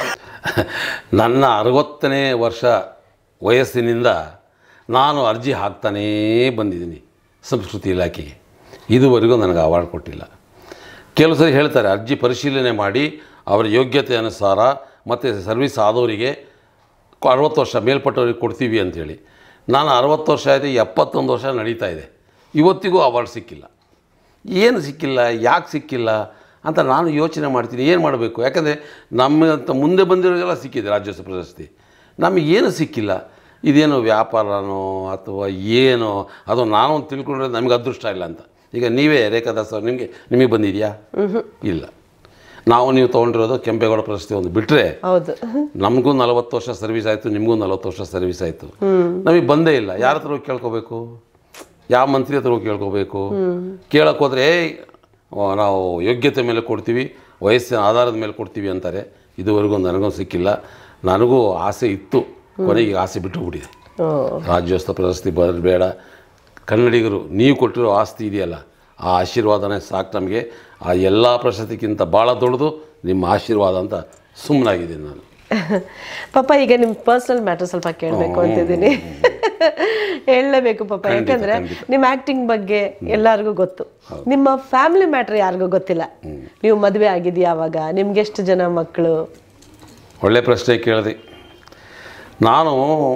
ನನ್ನ ಅರವತ್ತನೇ ವರ್ಷ ವಯಸ್ಸಿನಿಂದ ನಾನು ಅರ್ಜಿ ಹಾಕ್ತಾನೇ ಬಂದಿದ್ದೀನಿ ಸಂಸ್ಕೃತಿ ಇಲಾಖೆಗೆ ಇದುವರೆಗೂ ನನಗೆ ಅವಾರ್ಡ್ ಕೊಟ್ಟಿಲ್ಲ ಕೆಲವು ಸರಿ ಹೇಳ್ತಾರೆ ಅರ್ಜಿ ಪರಿಶೀಲನೆ ಮಾಡಿ ಅವರ ಯೋಗ್ಯತೆ ಅನುಸಾರ ಮತ್ತು ಸರ್ವಿಸ್ ಆದವರಿಗೆ ಅರವತ್ತು ವರ್ಷ ಮೇಲ್ಪಟ್ಟವ್ರಿಗೆ ಕೊಡ್ತೀವಿ ಅಂಥೇಳಿ ನಾನು ಅರವತ್ತು ವರ್ಷ ಆಯಿತು ಎಪ್ಪತ್ತೊಂದು ವರ್ಷ ನಡೀತಾ ಇದೆ ಇವತ್ತಿಗೂ ಅವಾರ್ಡ್ ಸಿಕ್ಕಿಲ್ಲ ಏನು ಸಿಕ್ಕಿಲ್ಲ ಯಾಕೆ ಸಿಕ್ಕಿಲ್ಲ ಅಂತ ನಾನು ಯೋಚನೆ ಮಾಡ್ತೀನಿ ಏನು ಮಾಡಬೇಕು ಯಾಕಂದರೆ ನಮ್ಮಂತ ಮುಂದೆ ಬಂದಿರೋರಿಗೆಲ್ಲ ಸಿಕ್ಕಿದೆ ರಾಜ್ಯೋತ್ಸವ ಪ್ರಶಸ್ತಿ ನಮಗೇನು ಸಿಕ್ಕಿಲ್ಲ ಇದೇನು ವ್ಯಾಪಾರನೋ ಅಥವಾ ಏನೋ ಅದು ನಾನು ತಿಳ್ಕೊಂಡ್ರೆ ನಮಗೆ ಅದೃಷ್ಟ ಇಲ್ಲ ಅಂತ ಈಗ ನೀವೇ ರೇಖಾದಾಸ್ ಅವ್ರು ನಿಮಗೆ ನಿಮಗೆ ಬಂದಿದೆಯಾ ಇಲ್ಲ ನಾವು ನೀವು ತೊಗೊಂಡಿರೋದು ಕೆಂಪೇಗೌಡ ಪ್ರಶಸ್ತಿ ಒಂದು ಬಿಟ್ಟರೆ ಹೌದು ನಮಗೂ ನಲವತ್ತು ವರ್ಷ ಸರ್ವಿಸ್ ಆಯಿತು ನಿಮಗೂ ನಲವತ್ತು ವರ್ಷ ಸರ್ವಿಸ್ ಆಯಿತು ನಮಗೆ ಬಂದೇ ಇಲ್ಲ ಯಾರ ಹತ್ರ ಹೋಗಿ ಕೇಳ್ಕೋಬೇಕು ಯಾವ ಮಂತ್ರಿ ಹತ್ರ ಹೋಗಿ ಕೇಳ್ಕೋಬೇಕು ಕೇಳಕ್ಕೆ ಹೋದರೆ "ಏಯ್, ಓ, ನಾವು ಯೋಗ್ಯತೆ ಮೇಲೆ ಕೊಡ್ತೀವಿ ವಯಸ್ಸಿನ ಆಧಾರದ ಮೇಲೆ ಕೊಡ್ತೀವಿ ಅಂತಾರೆ ಇದುವರೆಗೂ ನನಗೂ ಸಿಕ್ಕಿಲ್ಲ ನನಗೂ ಆಸೆ ಇತ್ತು ಕೊನೆಗೆ ಆಸೆ ಬಿಟ್ಟು ಬಿಟ್ಟಿದೆ ಓ ರಾಜ್ಯೋತ್ಸವ ಪ್ರಶಸ್ತಿ ಬರಬೇಡ ಕನ್ನಡಿಗರು ನೀವು ಕೊಟ್ಟಿರೋ ಆಸ್ತಿ ಇದೆಯಲ್ಲ ಆ ಆಶೀರ್ವಾದನೇ ಸಾಕು ನಮಗೆ ಆ ಎಲ್ಲ ಪ್ರಶಸ್ತಿಗಿಂತ ಭಾಳ ದೊಡ್ಡದು ನಿಮ್ಮ ಆಶೀರ್ವಾದ ಅಂತ ಸುಮ್ಮನಾಗಿದ್ದೀನಿ ನಾನು ಪಾಪ ಈಗ ನಿಮ್ಮ ಪರ್ಸನಲ್ ಮ್ಯಾಟರ್ ಸ್ವಲ್ಪ ಕೇಳಬೇಕು ಅಂತಿದ್ದೀನಿ ಹೇಳಲೇಬೇಕು ಪಾಪ ಯಾಕಂದ್ರೆ ನಿಮ್ಮ ಆಕ್ಟಿಂಗ್ ಬಗ್ಗೆ ಎಲ್ಲರಿಗೂ ಗೊತ್ತು ನಿಮ್ಮ ಫ್ಯಾಮಿಲಿ ಮ್ಯಾಟ್ರ್ ಯಾರಿಗೂ ಗೊತ್ತಿಲ್ಲ ನೀವು ಮದುವೆ ಆಗಿದೆಯಾ ಅವಾಗ ನಿಮ್ಗೆ ಎಷ್ಟು ಜನ ಮಕ್ಕಳು ಒಳ್ಳೆ ಪ್ರಶ್ನೆ ಕೇಳಿದೆ ನಾನು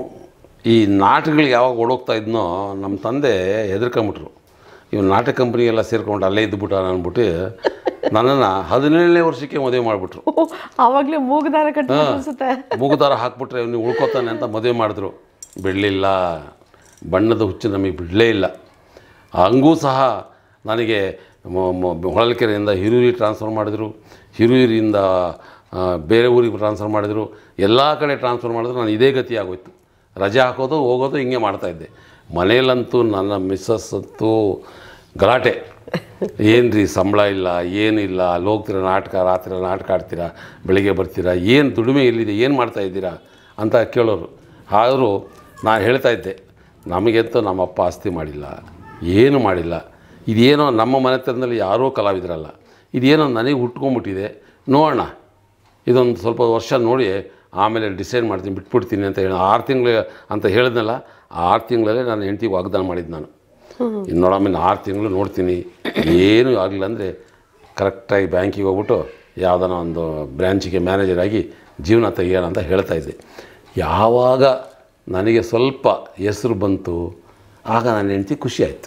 ಈ ನಾಟಕಗಳಿಗೆ ಯಾವಾಗ ಓಡೋಗ್ತಾ ಇದ್ನೋ ನಮ್ಮ ತಂದೆ ಹೆದರ್ಕೊಂಬಿಟ್ರು ಇವ್ ನಾಟಕ ಕಂಪ್ನಿಗೆಲ್ಲ ಸೇರ್ಕೊಂಡು ಅಲ್ಲೇ ಇದ್ದುಬಿಟ್ಟ ಅಂದ್ಬಿಟ್ಟು ನನ್ನನ್ನು ಹದಿನೇಳನೇ ವರ್ಷಕ್ಕೆ ಮದುವೆ ಮಾಡಿಬಿಟ್ರು ಅವಾಗ್ಲೇ ಮೂಗುದಾರ ಕಟ್ಟಿ ಅನ್ಸುತ್ತೆ ಮೂಗುದಾರ ಹಾಕ್ಬಿಟ್ರೆ ನೀವು ಉಳ್ಕೋತಾನೆ ಅಂತ ಮದುವೆ ಮಾಡಿದ್ರು ಬಿಡಲಿಲ್ಲ ಬಣ್ಣದ ಹುಚ್ಚು ನಮಗೆ ಬಿಡಲೇ ಇಲ್ಲ ಹಂಗೂ ಸಹ ನನಗೆ ಮ- ಮ- ಹೊಳಲ್ಕೆರೆಯಿಂದ ಹಿರೂರಿ ಟ್ರಾನ್ಸ್ಫರ್ ಮಾಡಿದ್ರು ಹಿರೂರಿಯಿಂದ ಆ, ಬೇರೆ ಊರಿಗೆ ಟ್ರಾನ್ಸ್ಫರ್ ಮಾಡಿದರು ಎಲ್ಲ ಕಡೆ ಟ್ರಾನ್ಸ್ಫರ್ ಮಾಡಿದ್ರು ನಾನು ಇದೇ ಗತಿ ಆಗೋಯ್ತು ರಜೆ ಹಾಕೋದು ಹೋಗೋದು ಹಿಂಗೆ ಮಾಡ್ತಾಯಿದ್ದೆ ಮನೇಲಂತೂ ನನ್ನ ಮಿಸ್ಸಸ್ ಅಂತೂ ಗಲಾಟೆ ಏನು ರೀ ಸಂಬಳ ಇಲ್ಲ ಏನಿಲ್ಲ ಅಲ್ಲಿ ಹೋಗ್ತೀರಾ ನಾಟಕ ರಾತ್ರಿ ನಾಟಕ ಆಡ್ತೀರಾ ಬೆಳಿಗ್ಗೆ ಬರ್ತೀರಾ ಏನು ದುಡಿಮೆ ಎಲ್ಲಿದೆ ಏನು ಮಾಡ್ತಾ ಇದ್ದೀರಾ ಅಂತ ಕೇಳೋರು ಆದರೂ ನಾನು ಹೇಳ್ತಾ ಇದ್ದೆ ನಮಗಂತೂ ನಮ್ಮಪ್ಪ ಆಸ್ತಿ ಮಾಡಿಲ್ಲ ಏನು ಮಾಡಿಲ್ಲ ಇದೇನೋ ನಮ್ಮ ಮನೆತನದಲ್ಲಿ ಯಾರೂ ಕಲಾವಿದರಲ್ಲ ಇದೇನೋ ನನಗೆ ಹುಟ್ಕೊಂಬಿಟ್ಟಿದೆ ನೋಡೋಣ ಇದೊಂದು ಸ್ವಲ್ಪ ವರ್ಷ ನೋಡಿ ಆಮೇಲೆ ಡಿಸೈಡ್ ಮಾಡ್ತೀನಿ ಬಿಟ್ಬಿಡ್ತೀನಿ ಅಂತ ಹೇಳಿ ಆರು ತಿಂಗಳು ಅಂತ ಹೇಳಿದ್ನಲ್ಲ ಆ ಆರು ತಿಂಗಳಲ್ಲೇ ನಾನು ಹೆಂಡ್ತಿಗೆ ವಾಗ್ದಾನ ಮಾಡಿದ್ದು ನಾನು ಇನ್ನು ನೋಡಾಮೇಲೆ ಆರು ತಿಂಗಳು ನೋಡ್ತೀನಿ ಏನೂ ಆಗಲಿಲ್ಲ ಅಂದರೆ ಕರೆಕ್ಟಾಗಿ ಬ್ಯಾಂಕಿಗೆ ಹೋಗ್ಬಿಟ್ಟು ಯಾವುದಾನ ಒಂದು ಬ್ರ್ಯಾಂಚಿಗೆ ಮ್ಯಾನೇಜರ್ ಆಗಿ ಜೀವನ ತೆಗಿಯೋಣ ಅಂತ ಹೇಳ್ತಾ ಇದ್ದೆ ಯಾವಾಗ ನನಗೆ ಸ್ವಲ್ಪ ಹೆಸರು ಬಂತು ಆಗ ನನ್ನ ಹೆಂಡ್ತಿ ಖುಷಿ ಆಯಿತು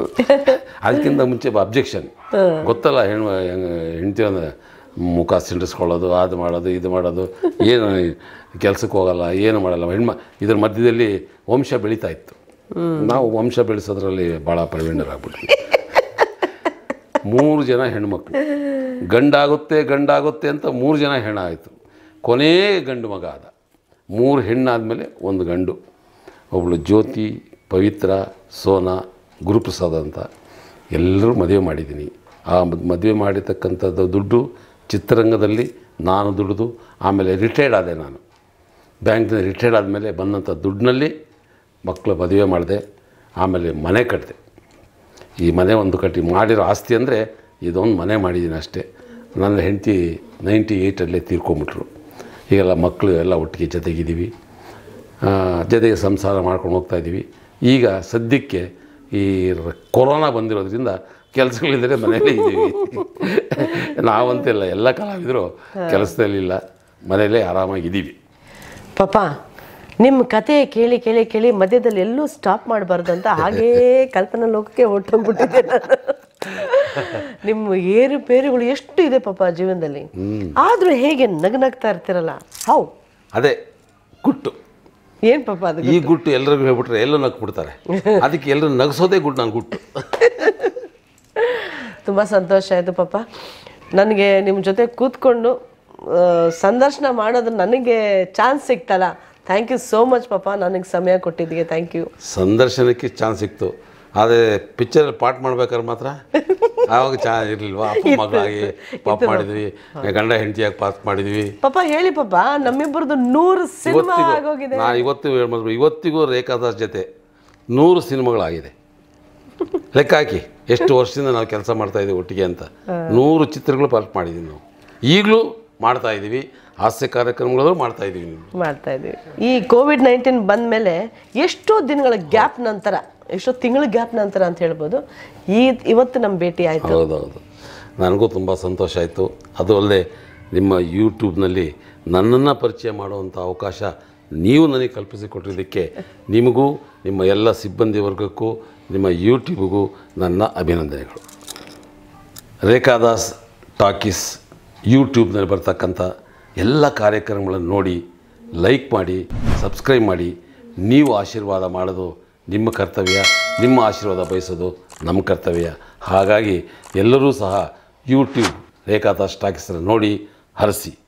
ಅದಕ್ಕಿಂತ ಮುಂಚೆ ಅಬ್ಜೆಕ್ಷನ್ ಗೊತ್ತಲ್ಲ ಹೆಣ್ಣು ಹೆಂಡ್ತಿ ಅಂದರೆ ಮುಖ ಸಿಂಡಿಸ್ಕೊಳ್ಳೋದು ಅದು ಮಾಡೋದು ಇದು ಮಾಡೋದು ಏನು ಕೆಲಸಕ್ಕೆ ಹೋಗಲ್ಲ ಏನು ಮಾಡಲ್ಲ ಹೆಣ್ಮ ಇದ್ರ ಮಧ್ಯದಲ್ಲಿ ವಂಶ ಬೆಳೀತಾ ಇತ್ತು ನಾವು ವಂಶ ಬೆಳೆಸೋದ್ರಲ್ಲಿ ಭಾಳ ಪ್ರವೀಣರಾಗ್ಬಿಟ್ವಿ ಮೂರು ಜನ ಹೆಣ್ಮಕ್ಳು ಗಂಡಾಗುತ್ತೆ ಗಂಡಾಗುತ್ತೆ ಅಂತ ಮೂರು ಜನ ಹೆಣ್ಣಾಯಿತು ಕೊನೇ ಗಂಡು ಮಗ ಆದ ಮೂರು ಹೆಣ್ಣಾದಮೇಲೆ ಒಂದು ಗಂಡು ಒಬ್ಬಳು ಜ್ಯೋತಿ ಪವಿತ್ರ ಸೋನಾ ಗುರುಪ್ರಸಾದ್ ಅಂತ ಎಲ್ಲರೂ ಮದುವೆ ಮಾಡಿದ್ದೀನಿ ಆ ಮದುವೆ ಮಾಡಿರ್ತಕ್ಕಂಥದ್ದು ದುಡ್ಡು ಚಿತ್ರರಂಗದಲ್ಲಿ ನಾನು ದುಡಿದು ಆಮೇಲೆ ರಿಟೈರ್ಡ್ ಆದೆ ನಾನು ಬ್ಯಾಂಕ್ನಲ್ಲಿ ರಿಟೈರ್ಡ್ ಆದಮೇಲೆ ಬಂದಂಥ ದುಡ್ಡಿನಲ್ಲಿ ಮಕ್ಕಳು ಮದುವೆ ಮಾಡಿದೆ ಆಮೇಲೆ ಮನೆ ಕಟ್ಟಿದೆ ಈ ಮನೆ ಒಂದು ಕಟ್ಟಿ ಮಾಡಿರೋ ಆಸ್ತಿ ಅಂದರೆ ಇದೊಂದು ಮನೆ ಮಾಡಿದ್ದೀನಿ ಅಷ್ಟೇ ನನ್ನ ಹೆಂಡತಿ ನೈಂಟಿ ಏಯ್ಟಲ್ಲೇ ತೀರ್ಕೊಂಬಿಟ್ರು ಈಗೆಲ್ಲ ಮಕ್ಕಳು ಎಲ್ಲ ಒಟ್ಟಿಗೆ ಜೊತೆಗಿದ್ದೀವಿ ಆ, ಜೊತೆಗೆ ಸಂಸಾರ ಮಾಡ್ಕೊಂಡು ಹೋಗ್ತಾ ಇದ್ದೀವಿ ಈಗ ಸದ್ಯಕ್ಕೆ ಈ ರ- ಕೊರೋನಾ ಬಂದಿರೋದ್ರಿಂದ ಕೆಲಸಗಳಿಲ್ಲದೆ ಮನೆಯಲ್ಲೇ ಇದ್ದೀವಿ ನಾವಂತಿಲ್ಲ ಎಲ್ಲ ಕಲಾವಿದರು ಕೆಲಸದಲ್ಲಿಲ್ಲ ಮನೆಯಲ್ಲೇ ಆರಾಮಾಗಿದ್ದೀವಿ ಪಾಪ ನಿಮ್ಮ ಕತೆ ಕೇಳಿ ಕೇಳಿ ಕೇಳಿ ಮಧ್ಯದಲ್ಲಿ ಎಲ್ಲೂ ಸ್ಟಾಪ್ ಮಾಡಬಾರ್ದು ಅಂತ ಹಾಗೇ ಕಲ್ಪನಾ ಲೋಕಕ್ಕೆ ಹೊಟ್ಟೋಗ್ಬಿಟ್ಟಿದ್ದೆ ನಾನು ನಿಮ್ಮ ಏರುಪೇರುಗಳು ಎಷ್ಟು ಇದೆ ಪಾಪ ಜೀವನದಲ್ಲಿ ಆದ್ರೂ ಹೇಗೆ ನಗನಗ್ತಾ ಇರ್ತಿರಲ್ಲ ಹೌ ಅದೇ ಗುಟ್ಟು ಏನ್ ಪಾಪ ಅದು ಈ ಗುಟ್ಟು ಎಲ್ರಿಗೂ ಹೇಳ್ಬಿಟ್ರೆ ಎಲ್ಲೂ ನಗ್ಬಿಡ್ತಾರೆ ಅದಕ್ಕೆ ಎಲ್ಲರೂ ನಗಿಸೋದೇ ಗುಟ್ಟು ನಾನು ಗುಟ್ಟು ತುಂಬ ಸಂತೋಷ ಆಯಿತು ಪಾಪ ನನಗೆ ನಿಮ್ಮ ಜೊತೆ ಕೂತ್ಕೊಂಡು ಆ, ಸಂದರ್ಶನ ಮಾಡೋದು ನನಗೆ ಚಾನ್ಸ್ ಸಿಕ್ತಲ್ಲ ಥ್ಯಾಂಕ್ ಯು ಸೋ ಮಚ್ ಪಾಪ ನನಗೆ ಸಮಯ ಕೊಟ್ಟಿದ್ದಕ್ಕೆ ಥ್ಯಾಂಕ್ ಯು ಸಂದರ್ಶನಕ್ಕೆ ಚಾನ್ಸ್ ಸಿಕ್ತು ಆದರೆ ಪಿಕ್ಚರಲ್ಲಿ ಪಾಠ ಮಾಡ್ಬೇಕಾದ್ರೆ ಮಾತ್ರ ಆವಾಗ ಚಾ ಇರಲಿಲ್ವಾ ಅಪ್ಪ ಮಗಳಾಗಿ ಪಾಪ ಮಾಡಿದ್ವಿ ಗಂಡ ಹೆಂಡತಿಯಾಗಿ ಪಾಸ್ ಮಾಡಿದ್ವಿ ಪಾಪ ಹೇಳಿ ಪಾಪ ನಮ್ಮಿಬ್ಬರದು ನೂರು ಸಿನಿಮಾ ಇವತ್ತಿಗೂ ಆಗೋಗಿದೆ ನಾನು ಇವತ್ತು ಹೇಳ್ಬೋದು ಇವತ್ತಿಗೂ ರೇಖಾದಾಸ್ ಜೊತೆ ನೂರು ಸಿನಿಮಾಗಳಾಗಿದೆ ಲೆಕ್ಕ ಹಾಕಿ ಎಷ್ಟು ವರ್ಷದಿಂದ ನಾವು ಕೆಲಸ ಮಾಡ್ತಾ ಇದ್ದೀವಿ ಒಟ್ಟಿಗೆ ಅಂತ ನೂರು ಚಿತ್ರಗಳು ಪಾಸ್ ಮಾಡಿದ್ದೀವಿ ನಾವು ಈಗಲೂ ಮಾಡ್ತಾ ಇದ್ದೀವಿ ಹಾಸ್ಯ ಕಾರ್ಯಕ್ರಮಗಳು ಮಾಡ್ತಾ ಇದ್ದೀವಿ ಮಾಡ್ತಾ ಇದ್ದೀವಿ ಈ ಕೋವಿಡ್ ನೈನ್ಟೀನ್ ಬಂದ ಮೇಲೆ ಎಷ್ಟೋ ದಿನಗಳ ಗ್ಯಾಪ್ ನಂತರ ಎಷ್ಟೋ ತಿಂಗಳ ಗ್ಯಾಪ್ ನಂತರ ಅಂತ ಹೇಳ್ಬೋದು ಈ ಇವತ್ತು ನಮ್ಮ ಭೇಟಿ ಆಯಿತು ಹೌದೌದು ನನಗೂ ತುಂಬ ಸಂತೋಷ ಆಯಿತು ಅದು ಅಲ್ಲದೆ ನಿಮ್ಮ ಯೂಟ್ಯೂಬ್ನಲ್ಲಿ ನನ್ನನ್ನು ಪರಿಚಯ ಮಾಡುವಂಥ ಅವಕಾಶ ನೀವು ನನಗೆ ಕಲ್ಪಿಸಿಕೊಟ್ಟಿದ್ದಕ್ಕೆ ನಿಮಗೂ ನಿಮ್ಮ ಎಲ್ಲ ಸಿಬ್ಬಂದಿ ವರ್ಗಕ್ಕೂ ನಿಮ್ಮ ಯೂಟ್ಯೂಬ್ಗೂ ನನ್ನ ಅಭಿನಂದನೆಗಳು ರೇಖಾದಾಸ್ ಟಾಕೀಸ್ ಯೂಟ್ಯೂಬ್ನಲ್ಲಿ ಬರ್ತಕ್ಕಂಥ ಎಲ್ಲ ಕಾರ್ಯಕ್ರಮಗಳನ್ನು ನೋಡಿ ಲೈಕ್ ಮಾಡಿ ಸಬ್ಸ್ಕ್ರೈಬ್ ಮಾಡಿ ನೀವು ಆಶೀರ್ವಾದ ಮಾಡೋದು ನಿಮ್ಮ ಕರ್ತವ್ಯ ನಿಮ್ಮ ಆಶೀರ್ವಾದ ಬಯಸೋದು ನಮ್ಮ ಕರ್ತವ್ಯ ಹಾಗಾಗಿ ಎಲ್ಲರೂ ಸಹ ಯೂಟ್ಯೂಬ್ ರೇಖಾದಾಸ್ ಟಾಕೀಸನ್ನು ನೋಡಿ ಹರಿಸಿ